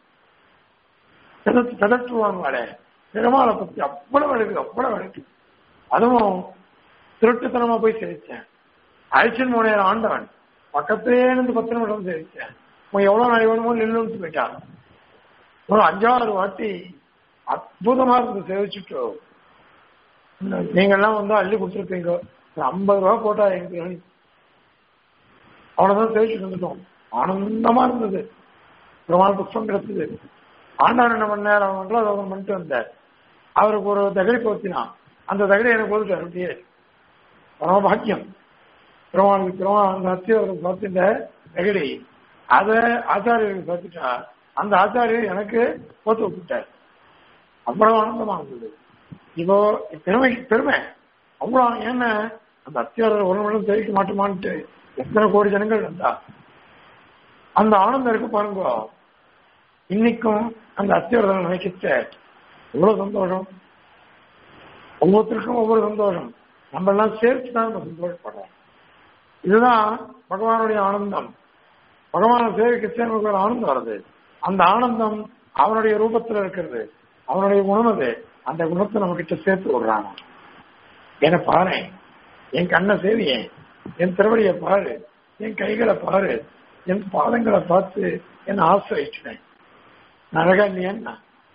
ததற்றுவாங்க பெருமாளை பத்தி அவ்வளவு அழகு அவ்வளவு அழகு அதுவும் திருட்டுத்தனமா போய் சேவிச்சேன் அழிச்சன் முனையர் ஆண்டவன் பக்கத்திலே இருந்து பத்து நிமிடம் சேவிச்சேன் உன் எவ்வளவு நாள் வேணுமோ நின்று போயிட்டான் ஒரு அஞ்சாறு வாட்டி அற்புதமா இருந்து சேவிச்சுட்டு நீங்கெல்லாம் வந்து அள்ளி கொடுத்துருப்பீங்க ஒரு ஐம்பது ரூபா போட்டா எங்களுக்கு அவ்வளவுதான் சேவிச்சுட்டு வந்துட்டோம் ஆனந்தமா இருந்தது பிரமாண புஷ்பம் கிடைச்சது ஆண்டான் என்ன பண்ணார் அவன் மண்டலம் பண்ணிட்டு வந்தார் அவருக்கு ஒரு தகடி போத்தினான் அந்த தகடி எனக்கு போதுட்டார் அப்படியே பரம பாக்கியம் பெருமாளுக்கு பெருமா அந்த அத்தியவருக்கு பார்த்துட்ட நெகடி அதை ஆச்சாரியருக்கு பார்த்துட்டா அந்த ஆச்சாரியர் எனக்கு போத்து விட்டுட்டார் அவ்வளவு ஆனந்தமா இருந்தது இப்போ பெருமை பெருமை அவ்வளவு ஏன்னா அந்த அத்தியாரர் ஒரு நிமிடம் தெரிவிக்க மாட்டோமான்ட்டு எத்தனை கோடி ஜனங்கள் வந்தா அந்த ஆனந்தம் இருக்கு பாருங்க இன்னைக்கும் அந்த அத்தியாரத்தை நினைக்கிச்ச எவ்வளவு சந்தோஷம் ஒவ்வொருத்தருக்கும் ஒவ்வொரு சந்தோஷம் நம்ம எல்லாம் சேர்த்து தான் நம்ம சந்தோஷப்படுறோம் இதுதான் பகவானுடைய ஆனந்தம் பகவானை சேவிக்கச்சே நமக்கு ஒரு ஆனந்தம் வருது அந்த ஆனந்தம் அவனுடைய ரூபத்துல இருக்கிறது அவனுடைய குணம் அது அந்த குணத்தை நம்ம கிட்ட சேர்த்து விடுறாங்க என்ன பாரு என் கண்ணை சேவியேன் என் திருவடியை பாரு என் கைகளை பாரு என் பாதங்களை பார்த்து என்ன ஆசிரியிட்டேன் அழகா இல்லையா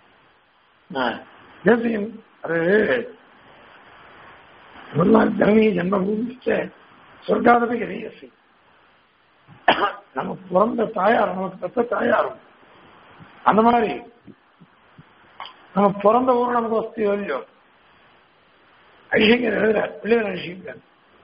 தேசியம் அது ஜனனி ஜென்மபூமிச்ச சொர்க்காதபி கரியசி நம்ம பிறந்த தாயார் நமக்கு பெற்ற தாயாரும் அந்த மாதிரி நம்ம பிறந்த ஊர் நமக்கு வசதி இல்லையோ ஐஷங்கர் எழுதுறார் பிள்ளைகள் ஐஷங்கர்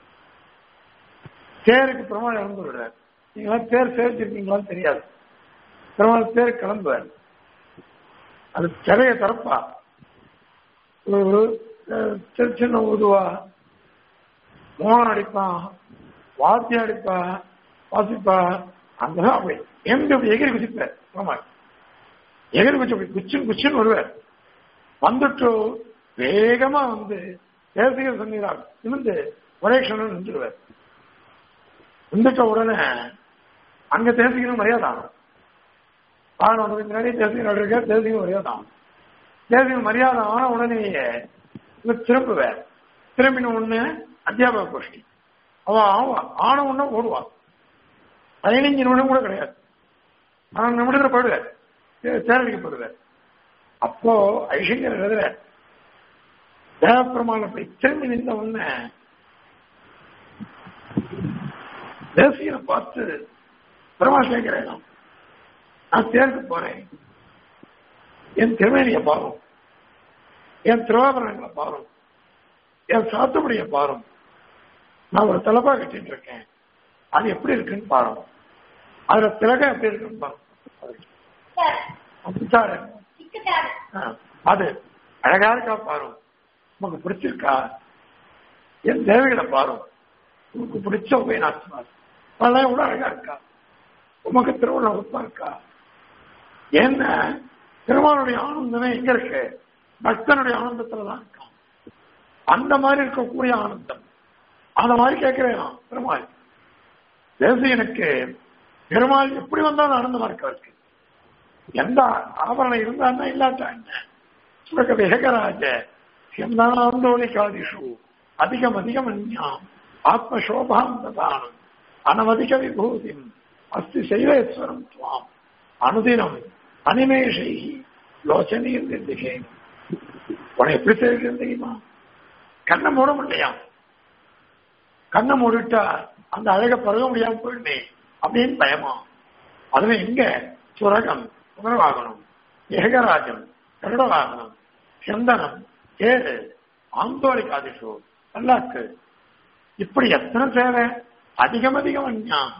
தேருக்கு பெருமாள் இறந்து விடுறார் நீங்களாம் தேர் சேர்த்திருக்கீங்களான்னு தெரியாது பெருமாள் தேர் கிளம்புவார் அது சிறைய திறப்பா ஒரு சின்ன உதுவா மோனம் அடிப்பான் வாத்தியம் அடிப்பா வாசிப்பா அங்கதான் அப்படி எங்க அப்படி எகிரி குதிப்பார் பெருமாள் எகிரி குச்சி அப்படி குச்சின் குச்சின்னு வருவார் வந்துட்டு வேகமா வந்து தேசிய சன்னிதானம் நிமிந்து ஒரே க்ஷணம் நின்றுடுவார் நின்றுட்ட உடனே அங்க தேசிகனும் மரியாதை ஆகும் ஆகணும் முன்னாடி தேசியம் இருக்க தேசியம் மரியாதை ஆகும் தேசியம் மரியாதை ஆன உடனேயே திரும்புவார் திரும்பின உடனே அத்தியாபக கோஷ்டி அவன் ஆவான் ஆன உடனே ஓடுவான் பதினைஞ்சு நிமிடம் கூட கிடையாது ஆனால் நிமிடத்தில் போயிடுவார் தேரடிக்கப்படுவார் அப்போ ஐஷங்கர் எழுதுற தேவப்பிரமாணம் அப்படி திரும்பி நின்ற உடனே தேசியனை பார்த்து பெருமாள் கேட்கிறேன் நான் தேர்க்கு போறேன் என் திருமேனிய பாரும் என் திருவாபரணங்களை பாரும் என் சாத்துப்படிய பாரும் நான் ஒரு தலைப்பா கட்டிட்டு இருக்கேன் அது எப்படி இருக்குன்னு பாருங்க அதுல திலகம் எப்படி இருக்குன்னு பாருங்க அது அழகா இருக்கா பாரும் உனக்கு பிடிச்சிருக்கா என் தேவைகளை பாரும் உனக்கு பிடிச்ச உபயநாசினார் அதெல்லாம் எவ்வளவு அழகா இருக்கா உமக்கு திருமணம் ஒப்பா இருக்கா என்ன திருமாவளுடைய ஆனந்தமே எங்க இருக்கு பக்தனுடைய ஆனந்தத்துலதான் இருக்கான் அந்த மாதிரி இருக்கக்கூடிய ஆனந்தம் அந்த மாதிரி கேட்கிறேன் நான் பெருமாள் தேசியனுக்கு பெருமாள் எப்படி வந்தாலும் ஆனந்தமா இருக்க இருக்கு எந்த ஆபரணம் இருந்தான்னா இல்லாட்டா என்ன சுரக வேகராஜ எந்தானந்தோலி காதிஷு அதிகம் அதிகம் அந்யாம் ஆத்மசோபாம் ததானம் அனவதிக விபூதிம் அஸ்தி சைவேஸ்வரம் துவாம் அனுதினம் அனிமேஷை லோச்சனையும் நிர்திகே உன எப்படி தெரிவிக்கிறது தெரியுமா கண்ணை மூட முடியா கண்ணை மூடிட்டா அந்த அழக பருக முடியாம போயிடுமே அப்படின்னு பயமா அதுவே எங்க சுரகம் புனர்வாகனம் ஏகராஜம் கருடவாகனம் சந்தனம் ஏறு ஆந்தோலி காதிஷோ பல்லாக்கு இப்படி எத்தனை தேவை அதிகம் அதிகம் அஞ்ஞான்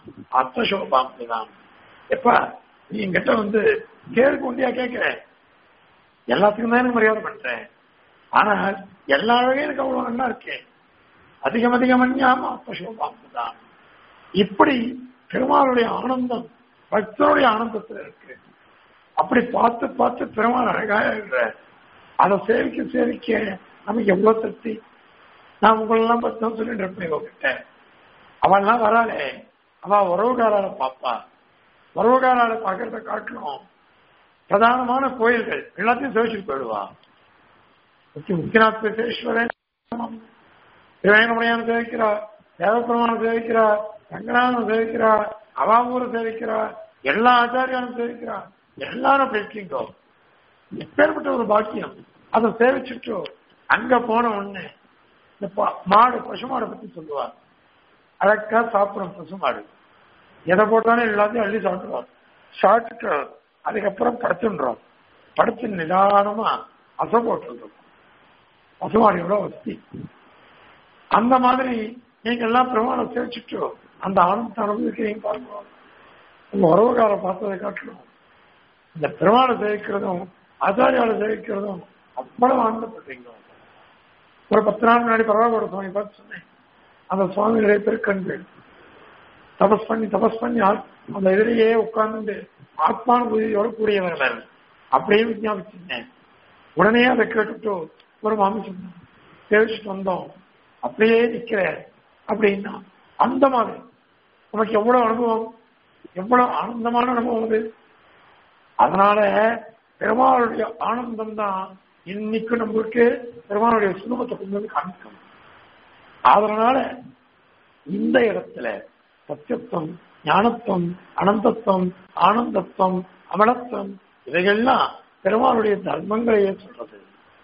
அர்த்தசோபாம் தான் எப்ப நீ என்கிட்ட வந்து கேருக்கு உண்டியா கேட்கிற எல்லாத்துக்கும் தான் எனக்கு மரியாதை பண்றேன் ஆனால் எல்லா வகையும் எனக்கு அவ்வளவு நல்லா இருக்கேன் அதிகம் அதிகம் அஞ்ஞாம ஆத்மசோபாம்புதான் இப்படி பெருமாளுடைய ஆனந்தம் பக்தருடைய ஆனந்தத்துல இருக்கு அப்படி பார்த்து பார்த்து பெருமாள் அழகாக இருக்கிற அதை சேவிக்க சேவிக்க நமக்கு எவ்வளவு திருப்தி நான் உங்களெல்லாம் பத்தி தான் சொல்லிட்டு இருப்பேன் உங்ககிட்ட அவள்லாம் வராளே அவ உறவுகாரால பாப்பா உறவுகாரால பாக்குறத காட்டணும் பிரதானமான கோயில்கள் எல்லாத்தையும் சேவிச்சுட்டு போயிடுவா முக்கிய முக்கியநாத் விசேஸ்வரன் திருவேங்கமணியான சேவிக்கிறா தேவபெருமான சேவிக்கிறா ரங்கநாதன் சேவிக்கிறா அவாவூரை சேவிக்கிறா எல்லா ஆச்சாரியாலும் சேவிக்கிறா எல்லாரும் பேசிங்கோ எப்பேற்பட்ட ஒரு பாக்கியம் அதை சேவிச்சுட்டு அங்க போன உடனே இந்த ப- மாடு பசுமாடை பத்தி சொல்லுவார் அழகா சாப்பிடும் பசுமாடு எதை போட்டாலும் எல்லாத்தையும் அள்ளி சாப்பிடுவார் சாப்பிட்டுட்டு அதுக்கப்புறம் படுத்துன்றோம் படுத்து நிதானமா அசை போட்டுருக்கோம் பசுமாடு எவ்வளவு வசதி அந்த மாதிரி நீங்க எல்லாம் பிரமாணம் சேவிச்சுட்டு அந்த ஆனந்தத்தை அனுபவிக்கிறீங்க பாருங்க உங்க உறவுகார பார்த்ததை காட்டணும் இந்த பெருமாளை சேவிக்கிறதும் ஆச்சாரியாவை சேவிக்கிறதும் அவ்வளவு ஆனந்தப்படுறீங்க ஒரு பத்து நாள் முன்னாடி பரவாயில்ல சுவாமி பார்த்து சொன்னேன் அந்த சுவாமிகளுடைய திருக்கண்கள் தபஸ் பண்ணி தபஸ் பண்ணி ஆத்- அந்த எதிரியே உட்கார்ந்து ஆத்மானுபூதியோடு கூடியவர்கள் அப்படியே விஞ்ஞாபிச்சிருந்தேன் உடனே அதை கேட்டுட்டு ஒரு மாமி சொன்னான் சேவிச்சுட்டு வந்தோம் அப்படியே நிக்கிற அப்படின்னா அந்த மாதிரி நமக்கு எவ்வளவு அனுபவம் எவ்வளவு ஆனந்தமான அனுபவம் அது அதனால பெருமாளுடைய ஆனந்தம் தான் இன்னைக்கு நம்மளுக்கு பெருமாளுடைய சுலபத்தை கொண்டு வந்து காமிக்கணும் அதனால இந்த இடத்துல சத்தியத்துவம் ஞானத்துவம் அனந்தத்துவம் ஆனந்தத்துவம் அமலத்துவம் இவைகள்லாம் பெருமாளுடைய தர்மங்களையே சொல்றது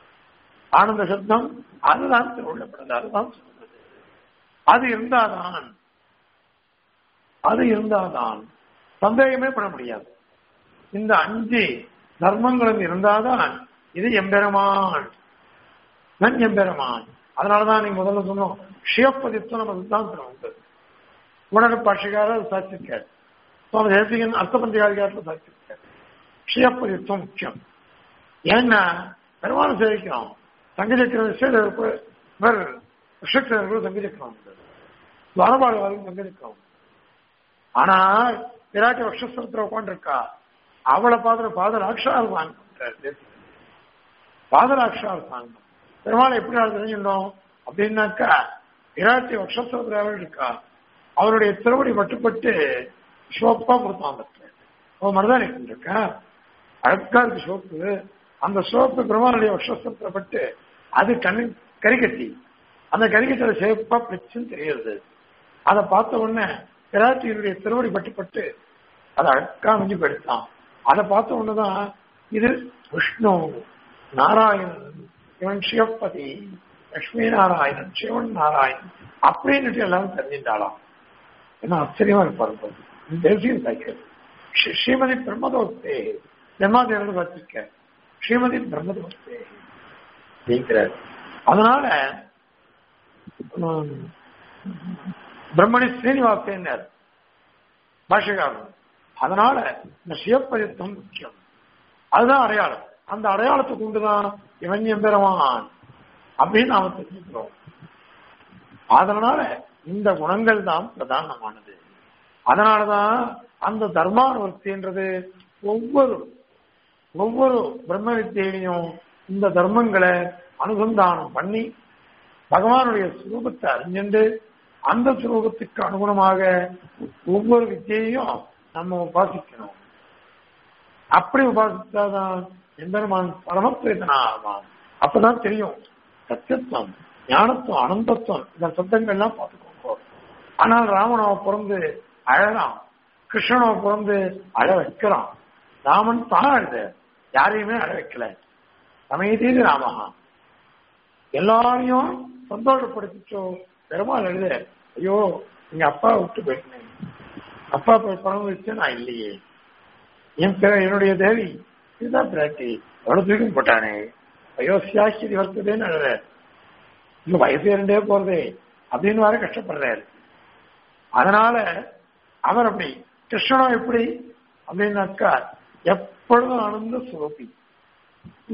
ஆனந்த சப்தம் அதுதான் திருவிழப்படுது அதுதான் சொல்றது அது இருந்தாதான் அது இருந்தாதான் சந்தேகமே பண்ண முடியாது இந்த அஞ்சு தர்மங்களும் இருந்தாதான் இது எம்பெருமான் நன் எம்பெருமான் அதனாலதான் நீங்க முதல்ல சொன்னோம் சிவப்பதித்துவம் நம்ம சித்தாந்தம் உண்டு உடனே பாஷிகாரர் சாட்சிருக்கார் சுவாமி தேசிகன் அர்த்தபந்திகாரிகாரத்தில் சாட்சிருக்கார் சிவப்பதித்துவம் முக்கியம் ஏன்னா பெருமாள் சேவிக்கிறோம் சங்கச்சக்கரம் விஸ்வதேவருக்கு இவர் விஷக்கரர்கள் சங்கச்சக்கரம் உண்டு துவாரபாடு வரைக்கும் சங்கச்சக்கரம் ஆனால் விராட்டி வக்ஷஸ்திரத்தில் உட்காந்துருக்கா அவளை பார்த்துட்டு பாதராட்சார் வாங்க பாதராட்சார் வாங்க பெருமாள் எப்படி நான் தெரிஞ்சிருந்தோம் அப்படின்னாக்கா விராட்டி வக்ஷஸ்திரத்தில் இருக்கா அவருடைய திருவடி மட்டுப்பட்டு ஷோப்பா கொடுத்தான் அவன் மருதாணி இருக்கா அழகா இருக்கு சோப்பு அந்த சோப்பு பெருமாளுடைய வக்ஷஸ்திரத்தில் பட்டு அது கண்ணு கரிக்கட்டி அந்த கரிக்கட்டில சேப்பா பிச்சுன்னு தெரியுது அதை பார்த்த உடனே பிராட்டியினுடைய திருவடி பட்டுப்பட்டு அதை அழகா மிஞ்சி போயிடுத்தான் அதை பார்த்த உடனேதான் இது விஷ்ணு நாராயணன் இவன் சிவப்பதி லட்சுமி நாராயணன் சிவன் நாராயணன் அப்படின்னுட்டு எல்லாரும் தெரிஞ்சிருந்தாளாம் என்ன ஆச்சரியமா இருப்பாரு தேசியம் சைக்கிள் ஸ்ரீமதி பிரம்மதோஸ்தே பிரம்மாதேவன் பார்த்திருக்க ஸ்ரீமதி பிரம்மதோஸ்தே அப்படிங்கிறார் அதனால உம், பிரம்மணி ஸ்ரீனிவாசன் பாஷகாரன் அதனால இந்த சிவப்பதித்தம் முக்கியம் அதுதான் அடையாளம் அந்த அடையாளத்தை கொண்டுதான் இவன் எம்பெருமான் அப்படின்னு நாம தெரிஞ்சுக்கிறோம் அதனால இந்த குணங்கள் தான் பிரதானமானது அதனாலதான் அந்த தர்மானுவர்த்தின்றது ஒவ்வொரு ஒவ்வொரு பிரம்ம வித்தியிலையும் இந்த தர்மங்களை அனுசந்தானம் பண்ணி பகவானுடைய சுரூபத்தை அறிஞ்சுண்டு அந்த சுரூபத்துக்கு அனுகுணமாக ஒவ்வொரு வித்தியையும் நம்ம உபாசிக்கணும் அப்படி உபாசித்தாதான் எம்பெருமான் பரமப்பிரேதனா ஆவான் அப்பதான் தெரியும் சத்தியத்துவம் ஞானத்துவம் அனந்தத்துவம் இந்த சப்தங்கள்லாம் பார்த்துக்கோங்க ஆனால் ராமனவ பிறந்து அழறான் கிருஷ்ணனவ பிறந்து அழ வைக்கிறான் ராமன் தான் அழுத யாரையுமே அழ வைக்கல சமயத்தீது ராமஹா எல்லாரையும் சந்தோஷப்படுத்திச்சோ பெருமாள் எழுத ஐயோ எங்க அப்பா விட்டு போயிட்டேன் அப்பா போய் பணம் வச்சு நான் இல்லையே என் பிற என்னுடைய தேவி இதுதான் பிராட்டி எவ்வளவு தூக்கம் போட்டானே ஐயோ சியாஸ்தி வர்த்ததேன்னு அழுத இன்னும் வயசு இரண்டே போறதே அப்படின்னு வேற கஷ்டப்படுறாரு அதனால அவர் அப்படி கிருஷ்ணனும் எப்படி அப்படின்னாக்கா எப்பொழுதும் ஆனந்த சுரூபி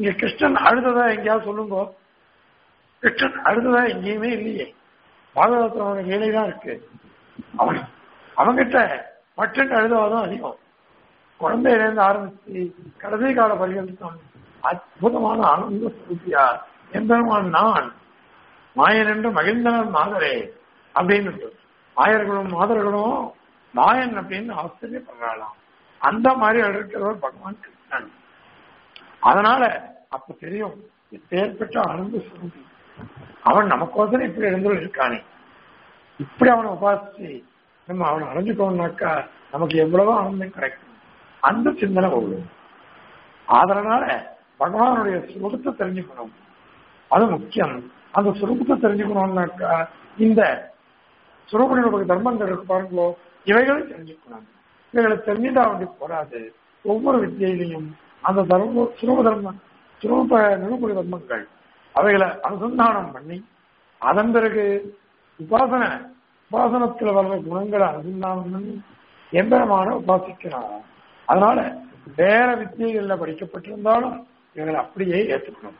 இங்க கிருஷ்ணன் அழுததா எங்கேயாவது சொல்லுங்க கிருஷ்ணன் அழுததா எங்கேயுமே இல்லையே பாகவதத்தோட வேலை தான் இருக்கு அவன் அவங்கிட்ட மட்டன் அழுதவாதான் அதிகம் குழந்தையிலேருந்து ஆரம்பிச்சு கடைசி கால பரிகரித்தான் அற்புதமான ஆனந்த சுருத்தியா எம்பெருமான் நான் மாயன் என்று மகிழ்ந்தனர் மாதரே அப்படின்னு மாயர்களும் மாதர்களும் மாயன் அப்படின்னு ஆச்சரியப்படுறாளாம் அந்த மாதிரி இருக்கிறவர் பகவான் கிருஷ்ணன் அதனால அப்ப தெரியும் எப்பேற்பட்ட ஆனந்த சுருதி அவன் நமக்கோசரம் இப்படி எழுந்துள்ள இருக்கானே இப்படி அவனை உபாசிச்சு நம்ம அவனை அடைஞ்சுக்கோனாக்கா நமக்கு எவ்வளவோ ஆனந்தம் கிடைக்கும் அந்த சிந்தனை வரும் அதனால பகவானுடைய சுரூபத்தை தெரிஞ்சுக்கணும் அது முக்கியம் அந்த சுரூபத்தை தெரிஞ்சுக்கணும்னாக்கா இந்த சுரூப நிரூபக தர்மங்கள் இருக்கு பாருங்களோ இவைகளை தெரிஞ்சுக்கணும் இவைகளை தெரிஞ்சுட்டா வேண்டி போராது ஒவ்வொரு வித்தியிலையும் அந்த தர்ம சுரூப தர்மம் சுரூப நிரூபக தர்மங்கள் அவைகளை அனுசந்தானம் பண்ணி அதன் பிறகு உபாசனை உபாசனத்தில் வர்ற குணங்களை அனுசந்தானம் பண்ணி எம்பெருமான உபாசிக்கிறான் அதனால வேற வித்தியைகள்ல படிக்கப்பட்டிருந்தாலும் இவங்களை அப்படியே ஏற்றுக்கணும்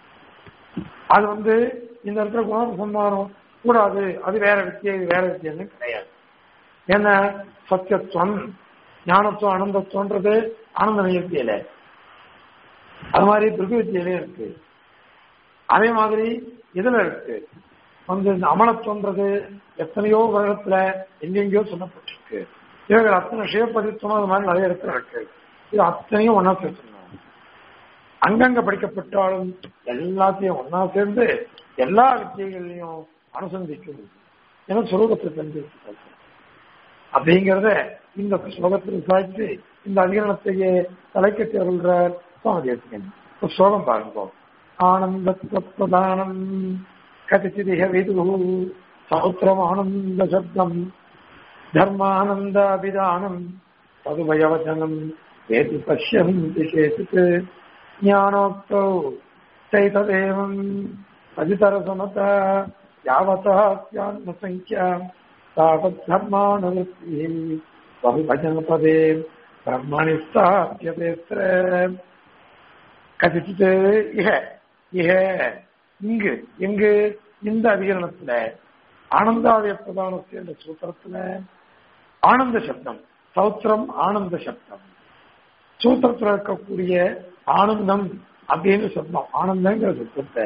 அது வந்து இந்த இடத்துல குணானுசந்தானம் கூடாது அது வேற வித்தியை இது வேற வித்தியன்னு கிடையாது ஏன்னா சத்தியத்துவம் ஞானத்துவம் அனந்தத்துவன்றது ஆனந்த நியத்தியில அது மாதிரி பிருகு வித்தியிலே இருக்கு அதே மாதிரி இதுல இருக்கு வந்து இந்த அமலத்துவன்றது எத்தனையோ வருடத்துல எங்கெங்கயோ சொல்லப்பட்டிருக்கு இவர்கள் அத்தனை சிவபதித்துவம் அது மாதிரி நிறைய இடத்துல இருக்கு இது அத்தனையும் ஒன்னா சேர்த்துக்கணும் அங்கங்க படிக்கப்பட்டாலும் எல்லாத்தையும் ஒன்னா சேர்ந்து எல்லா வித்தியைகள்லையும் அனுசந்திக்கும் ஏன்னா சுலோகத்தை தெரிஞ்சு அப்படிங்கிறத இந்த ஸ்லோகத்தில் சாய்த்து இந்த அதிகரணத்தையே தலைக்கட்டி அருள்றார் சுவாமி தேசிகன் ஸ்லோகம் பாருங்க ஆனந்தத்வதானம் கதிச்சிதிக விது சௌத்திரம் ஆனந்த சப்தம் தர்மானந்தாபிதானம் ததுபயவச்சனம் ஏது பசியந்தி கேசித் ஞானோக்தௌ चैतदेवम् अजितरसमता यावतः स्यान्नसङ्ख्या तावद्धर्मानुवृत्तिः बहुभजनपदे ब्रह्मणि स्थाप्यतेऽत्र கதிச்சிட்டு இக இக இங்கு இங்கு இந்த அதிகரணத்துல ஆனந்தாவிய பிரதானத்து என்ற சூத்திரத்துல ஆனந்த சப்தம் சௌத்திரம் ஆனந்த சப்தம் சூத்திரத்துல இருக்கக்கூடிய ஆனந்தம் அப்படின்னு சொன்னோம் ஆனந்தங்கிற சப்தத்தை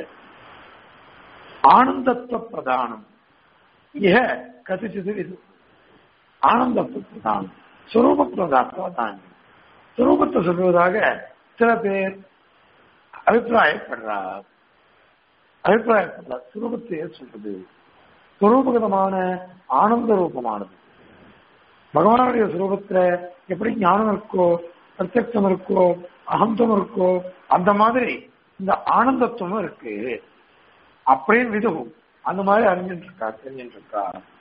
ஆனந்தத்துவ பிரதானம் இக கதிச்சது இது ஆனந்தத்துவ பிரதானம் சுரூப பிரதானம் சுரூபத்தை சொல்வதாக சில பேர் அபிப்பிராயப்படுறார் அபிப்பிராயப்படுறார் சுரூபத்தையே சொல்றது சுரூபகதமான ஆனந்த ரூபமானது பகவானுடைய சுரூபத்துல எப்படி ஞானம் இருக்கோ பிரத்யக்ஷம் இருக்கோ அகந்தம் இருக்கோ அந்த மாதிரி இந்த ஆனந்தத்துவமும் இருக்கு அப்படின்னு விதுவும் அந்த மாதிரி அறிஞ்சிட்டு இருக்கா தெரிஞ்சுட்டு இருக்கா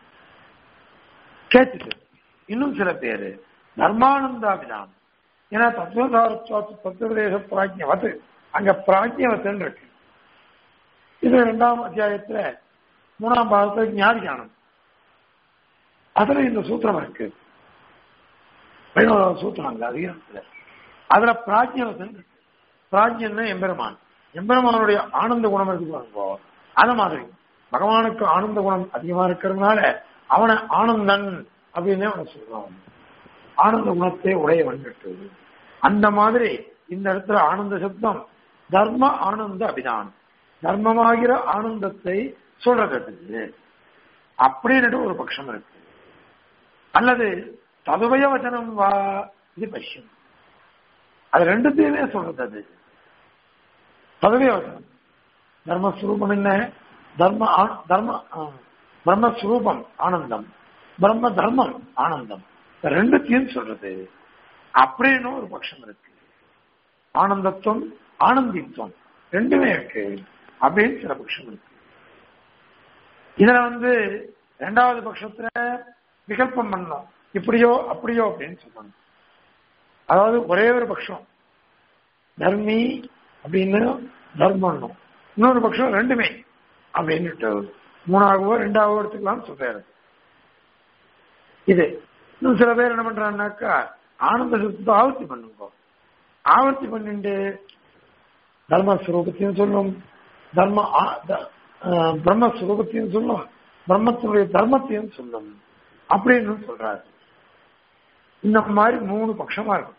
கேட்டுட்டு இன்னும் சில பேரு தர்மானந்தாபிதான் ஏன்னா தத்துவதாரத்துவத்து தத்துவதேச பிராஜ்யவத்து அங்க பிராஜ்யவத்துன்னு இருக்கு இது இரண்டாம் அத்தியாயத்துல மூணாம் பாகத்துல ஞாதிகானம் அதுல இந்த சூத்திரம் இருக்கு பதினோராவது சூத்திரம் அங்க அதிகாரத்துல அதுல பிராஜ்யவசன் இருக்கு பிராஜ்யன்னா எம்பெருமான் எம்பெருமானுடைய ஆனந்த குணம் இருக்கு பாருங்கோ அத மாதிரி பகவானுக்கு ஆனந்த குணம் அதிகமா இருக்கிறதுனால அவனை ஆனந்தன் அப்படின்னு அவனை சொல்றான் ஆனந்த குணத்தை உடையவன் அந்த மாதிரி இந்த இடத்துல ஆனந்த சப்தம் தர்ம ஆனந்த அபிதானம் தர்மமாகிற ஆனந்தத்தை சொல்றது அப்படின்னு ஒரு பட்சம் இருக்கு அல்லது ததுவய வச்சனம் வா இது பஷ்யம் அது ரெண்டுத்தையுமே சொல்றது அது ததுவய வச்சனம் தர்மஸ்வரூபம் என்ன தர்ம தர்ம பிரம்மஸ்வரூபம் ஆனந்தம் பிரம்ம தர்மம் ஆனந்தம் ரெண்டுத்தையும் சொல்றது அப்படின்னு ஒரு பட்சம் இருக்கு ஆனந்தத்துவம் ஆனந்தித்துவம் ரெண்டுமே இருக்கு அப்படின்னு சில பட்சம் இருக்கு இதுல வந்து ரெண்டாவது பட்சத்துல விகல்பம் பண்ணணும் இப்படியோ அப்படியோ அப்படின்னு சொல்லணும் அதாவது ஒரே ஒரு பட்சம் தர்மி அப்படின்னு தர்மம் இன்னொரு பட்சம் ரெண்டுமே அப்படின்னுட்டு மூணாகவோ ரெண்டாகவோ எடுத்துக்கலாம் சொல்றாரு இது இன்னும் சில பேர் என்ன பண்றாங்கனாக்கா ஆனந்த சுத்தத்தை ஆவர்த்தி பண்ணுங்க ஆவர்த்தி பண்ணிட்டு தர்மஸ்வரூபத்தையும் சொல்லும் தர்ம ஆ- த- ஆஹ் பிரம்மஸ்வரூபத்தையும் சொல்லும் பிரம்மத்தினுடைய தர்மத்தையும் சொல்லும் அப்படின்னு சொல்றாரு இந்த மாதிரி மூணு பட்சமா இருக்கும்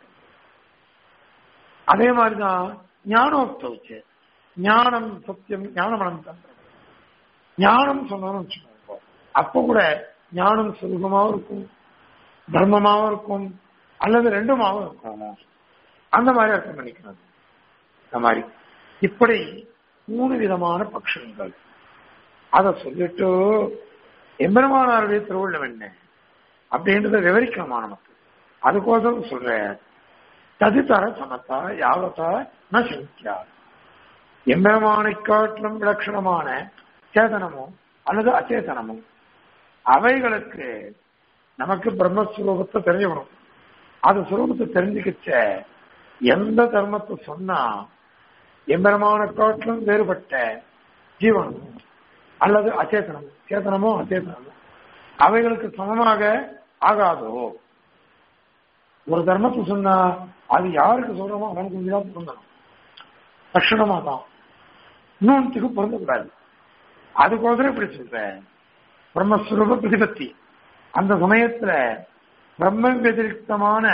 அதே மாதிரிதான் ஞானோக்தவிச்சு ஞானம் சத்தியம் ஞானம் அனந்தம் ஞானம் சொன்னோம்னு வச்சுக்கோங்க அப்ப கூட ஞானம் சுரூபமாவும் இருக்கும் தர்மமாவும் இருக்கும் அல்லது ரெண்டுமாவும் இருக்கும் அந்த மாதிரி அர்த்தம் பண்ணிக்கிறது இந்த மாதிரி இப்படி மூணு விதமான பட்சங்கள் அத சொல்லிட்டு எம்பெருமானாருடைய திருவுள்ளம் என்ன அப்படின்றத விவரிக்கணுமா நமக்கு அதுக்கோசரம் சொல்றேன் ததிதர சமத்தா யாவத்தா ந சங்கியா எம்பெருமானை காட்டிலும் விலட்சணமான சேதனமோ அல்லது அச்சேதனமோ அவைகளுக்கு நமக்கு பிரம்மஸ்வரூபத்தை தெரிஞ்சுக்கணும் அது சுரூபத்தை தெரிஞ்சுக்கிச்ச எந்த தர்மத்தை சொன்னா எம்பெருமான காட்டிலும் வேறுபட்ட ஜீவனமோ அல்லது அச்சேதனமோ சேதனமோ அச்சேதனமோ அவைகளுக்கு சமமாக ஆகாதோ ஒரு தர்மத்தை சொன்னா அது யாருக்கு சொல்றோமோ அவனுக்கு தான் பொருந்தணும் லட்சணமா தான் இன்னொன்றுக்கு பொருந்தக்கூடாது அதுக்கோசரம் இப்படி சொல்றேன் பிரம்மஸ்வரூப பிரதிபத்தி அந்த சமயத்துல பிரம்ம வதிரிக்தமான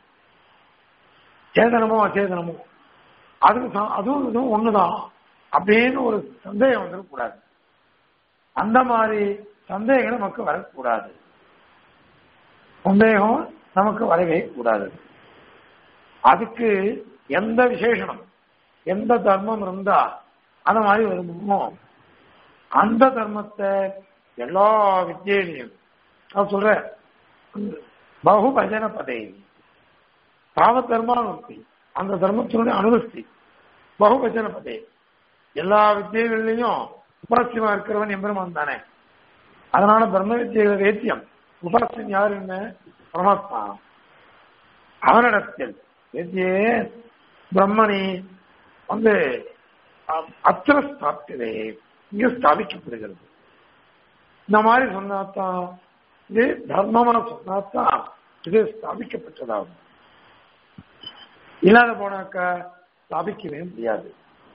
சேதனமோ அச்சேதனமோ அதுக்கு ச- அதுவும் இதுவும் ஒண்ணுதான் அப்படின்னு ஒரு சந்தேகம் வந்துடக்கூடாது அந்த மாதிரி சந்தேகம் நமக்கு வரக்கூடாது சந்தேகம் நமக்கு வரவே கூடாது அதுக்கு எந்த விசேஷனம் எந்த தர்மம் இருந்தா அந்த மாதிரி வருமோ அந்த தர்மத்தை எல்லா வித்தியிலையும் நான் சொல்றேன் பகுபஜன பதே தாவ தர்மானுஷ்டி அந்த தர்மத்தினுடைய அனுபஸ்தி பகுபஜன பதே எல்லா வித்தியகள்லையும் உபாசியமா இருக்கிறவன் எம்பெருமான் தானே அதனால பிரம்ம வித்தியக வேத்தியம் உபாசியன் யார் என்ன பரமாத்மா அவனிடத்தில் வேத்தியே பிரம்மணி வந்து அ- அத்திர ஸ்தாபித்ததே இங்க ஸ்தாபிக்கப்படுகிறது இந்த மாதிரி சொன்னாதான் இது தர்மமா சொன்னாதான் இது ஸ்தாபிக்கப்பட்டதாகும் இல்லாத போனாக்கா ஸ்தாபிக்கவே முடியாது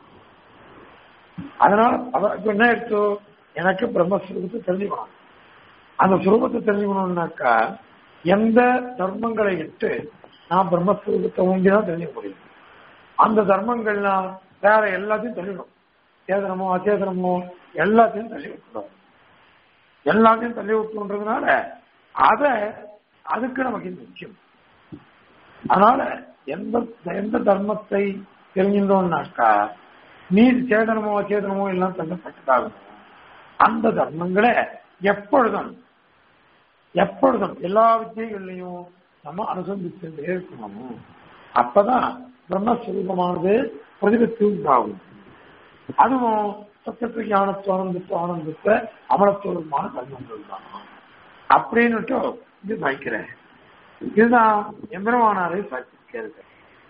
அதனால அவ இப்ப என்ன எடுத்தோ எனக்கு பிரம்மஸ்வரூபத்தை தெரிஞ்சுக்கணும் அந்த சுரூபத்தை தெரிஞ்சுக்கணும்னாக்கா எந்த தர்மங்களை இட்டு நான் பிரம்மஸ்வரூபத்தை ஊங்கிதான் தெரிஞ்சுக்க முடியும் அந்த தர்மங்கள்லாம் வேற எல்லாத்தையும் தெரியணும் சேதனமோ அச்சேதனமோ எல்லாத்தையும் தள்ளி விட்டுடும் எல்லாத்தையும் தள்ளி விட்டுன்றதுனால அத அதுக்கு நமக்கு இது முக்கியம் அதனால எந்த எந்த தர்மத்தை தெரிஞ்சிருந்தோம்னாக்கா நீர் சேதனமோ அச்சேதனமோ எல்லாம் தள்ளப்பட்டதாகும் அந்த தர்மங்களை எப்பொழுதும் எப்பொழுதும் எல்லா வித்தியங்கள்லையும் நம்ம அனுசந்திச்சுட்டே இருக்கணும் அப்பதான் பிரம்மஸ்வரூபமானது பிரதிபத்தி உண்டாகும் அதுவும் சத்தத்து ஞானத்து ஆனந்தத்து ஆனந்தத்தை அமலத்துவமான தர்மங்கள் தான் அப்படின்னுட்டு இது வைக்கிறேன் இதுதான் எம்பெருமானாரை சாட்சிக்கிறது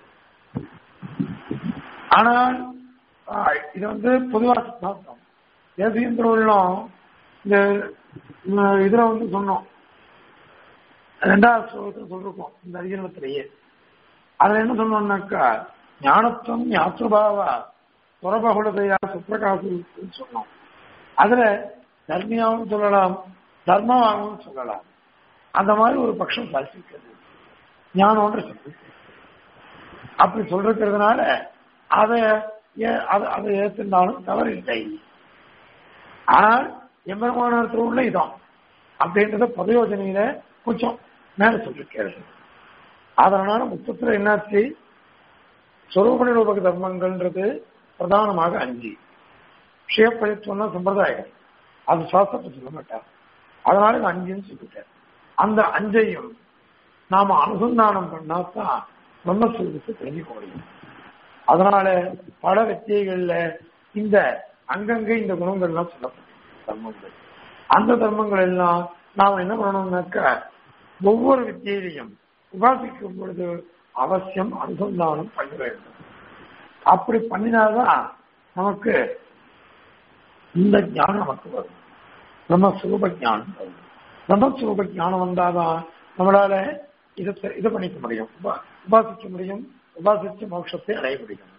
ஆனால் ஆஹ், இது வந்து பொதுவாக சித்தாந்தம் தேசியந்திர உள்ளம் இந்த இந்த இதுல வந்து சொன்னோம் ரெண்டாவது ஸ்லோகத்தில் சொல்லிருக்கோம் இந்த அதிகரணத்திலேயே அதுல என்ன சொன்னோம்னாக்கா ஞானத்துவம் ஞாத்திருபாவா புறபகுலதையா சுப்பிரகாசம் சொன்னோம் அதுல தர்மியாவும் சொல்லலாம் தர்மமாகவும் சொல்லலாம் அந்த மாதிரி ஒரு பட்சம் சாதிக்கிறது ஞானம்ன்ற சொல்லி அப்படி சொல்றதுனால அதை ஏ- அதை- அதை ஏற்றிருந்தாலும் தவறில்லை ஆனால் எம்பெருமானார் உள்ள இதான் அப்படின்றத பதயோஜனையில கொஞ்சம் மேல சொல்லிருக்கிறது அதனால மொத்தத்துல என்னாச்சு சொரூப நிரூபக தர்மங்கள்ன்றது பிரதானமாக அஞ்சு க்ஷயப்பழித்துவம்னா சம்பிரதாயம் அது சாஸ்திரத்தை சொல்ல மாட்டார் அதனால இது அஞ்சுன்னு சொல்லிட்டார் அந்த அஞ்சையும் நாம அனுசந்தானம் பண்ணாதான் பிரம்மஸ்வரூபத்தை தெரிஞ்சுக்க முடியும் அதனால பல வித்தியைகள்ல இந்த அங்கங்க இந்த குணங்கள்லாம் சொல்லப்படும் தர்மங்கள் அந்த தர்மங்கள் எல்லாம் நாம என்ன பண்ணணும்னாக்கா ஒவ்வொரு வித்தியிலையும் உபாசிக்கும் பொழுது அவசியம் அனுசந்தானம் பண்ண வேண்டும் அப்படி பண்ணினாதான் நமக்கு இந்த ஞானம் நமக்கு வரும் பிரம்மஸ்வரூப ஞானம் வரும் பிரம்மஸ்வரூப ஞானம் வந்தாதான் நம்மளால இதை தெ- இதை பண்ணிக்க முடியும் உபா- உபாசிக்க முடியும் உபாசிச்சு மோட்சத்தை அடைய முடியும்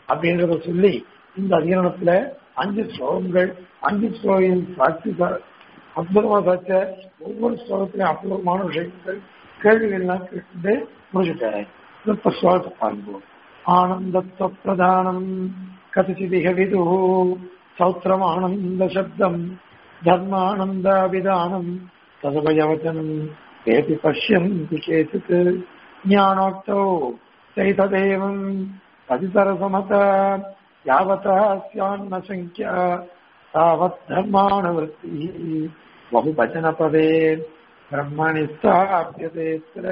அப்படின்றத சொல்லி இந்த அதிகரணத்துல அஞ்சு ஸ்லோகங்கள் அஞ்சு ஸ்லோகம் சாட்சி சா- அற்புதமா சாட்ச ஒவ்வொரு ஸ்லோகத்திலையும் அற்புதமான விஷயங்கள் கேள்விகள் எல்லாம் கேட்டு முடிச்சுட்டாரு இப்ப ஸ்லோகத்தை பார்ப்போம் ஆனந்தத்துவ பிரதானம் கதிச்சிதிக விது சௌத்திரம் ஆனந்த சப்தம் தர்மானந்தாபிதானம் ததுபயவச்சனம் ஏதி பஷ்யந்தி கேசித் ஞானோக்தௌ चैतदेवम् तदितरसमत यावता स्यान्न सङ्ख्या तावत् धर्माणवृत्तिः बहुवचनपदे ब्रह्मणि स्थाप्यतेऽत्र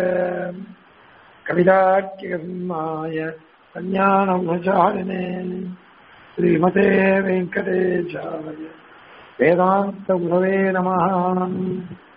कविदाख्यसिंहाय कल्याणमचारिणे श्रीमते वेङ्कटेशाय वेदान्तगुरवे नमः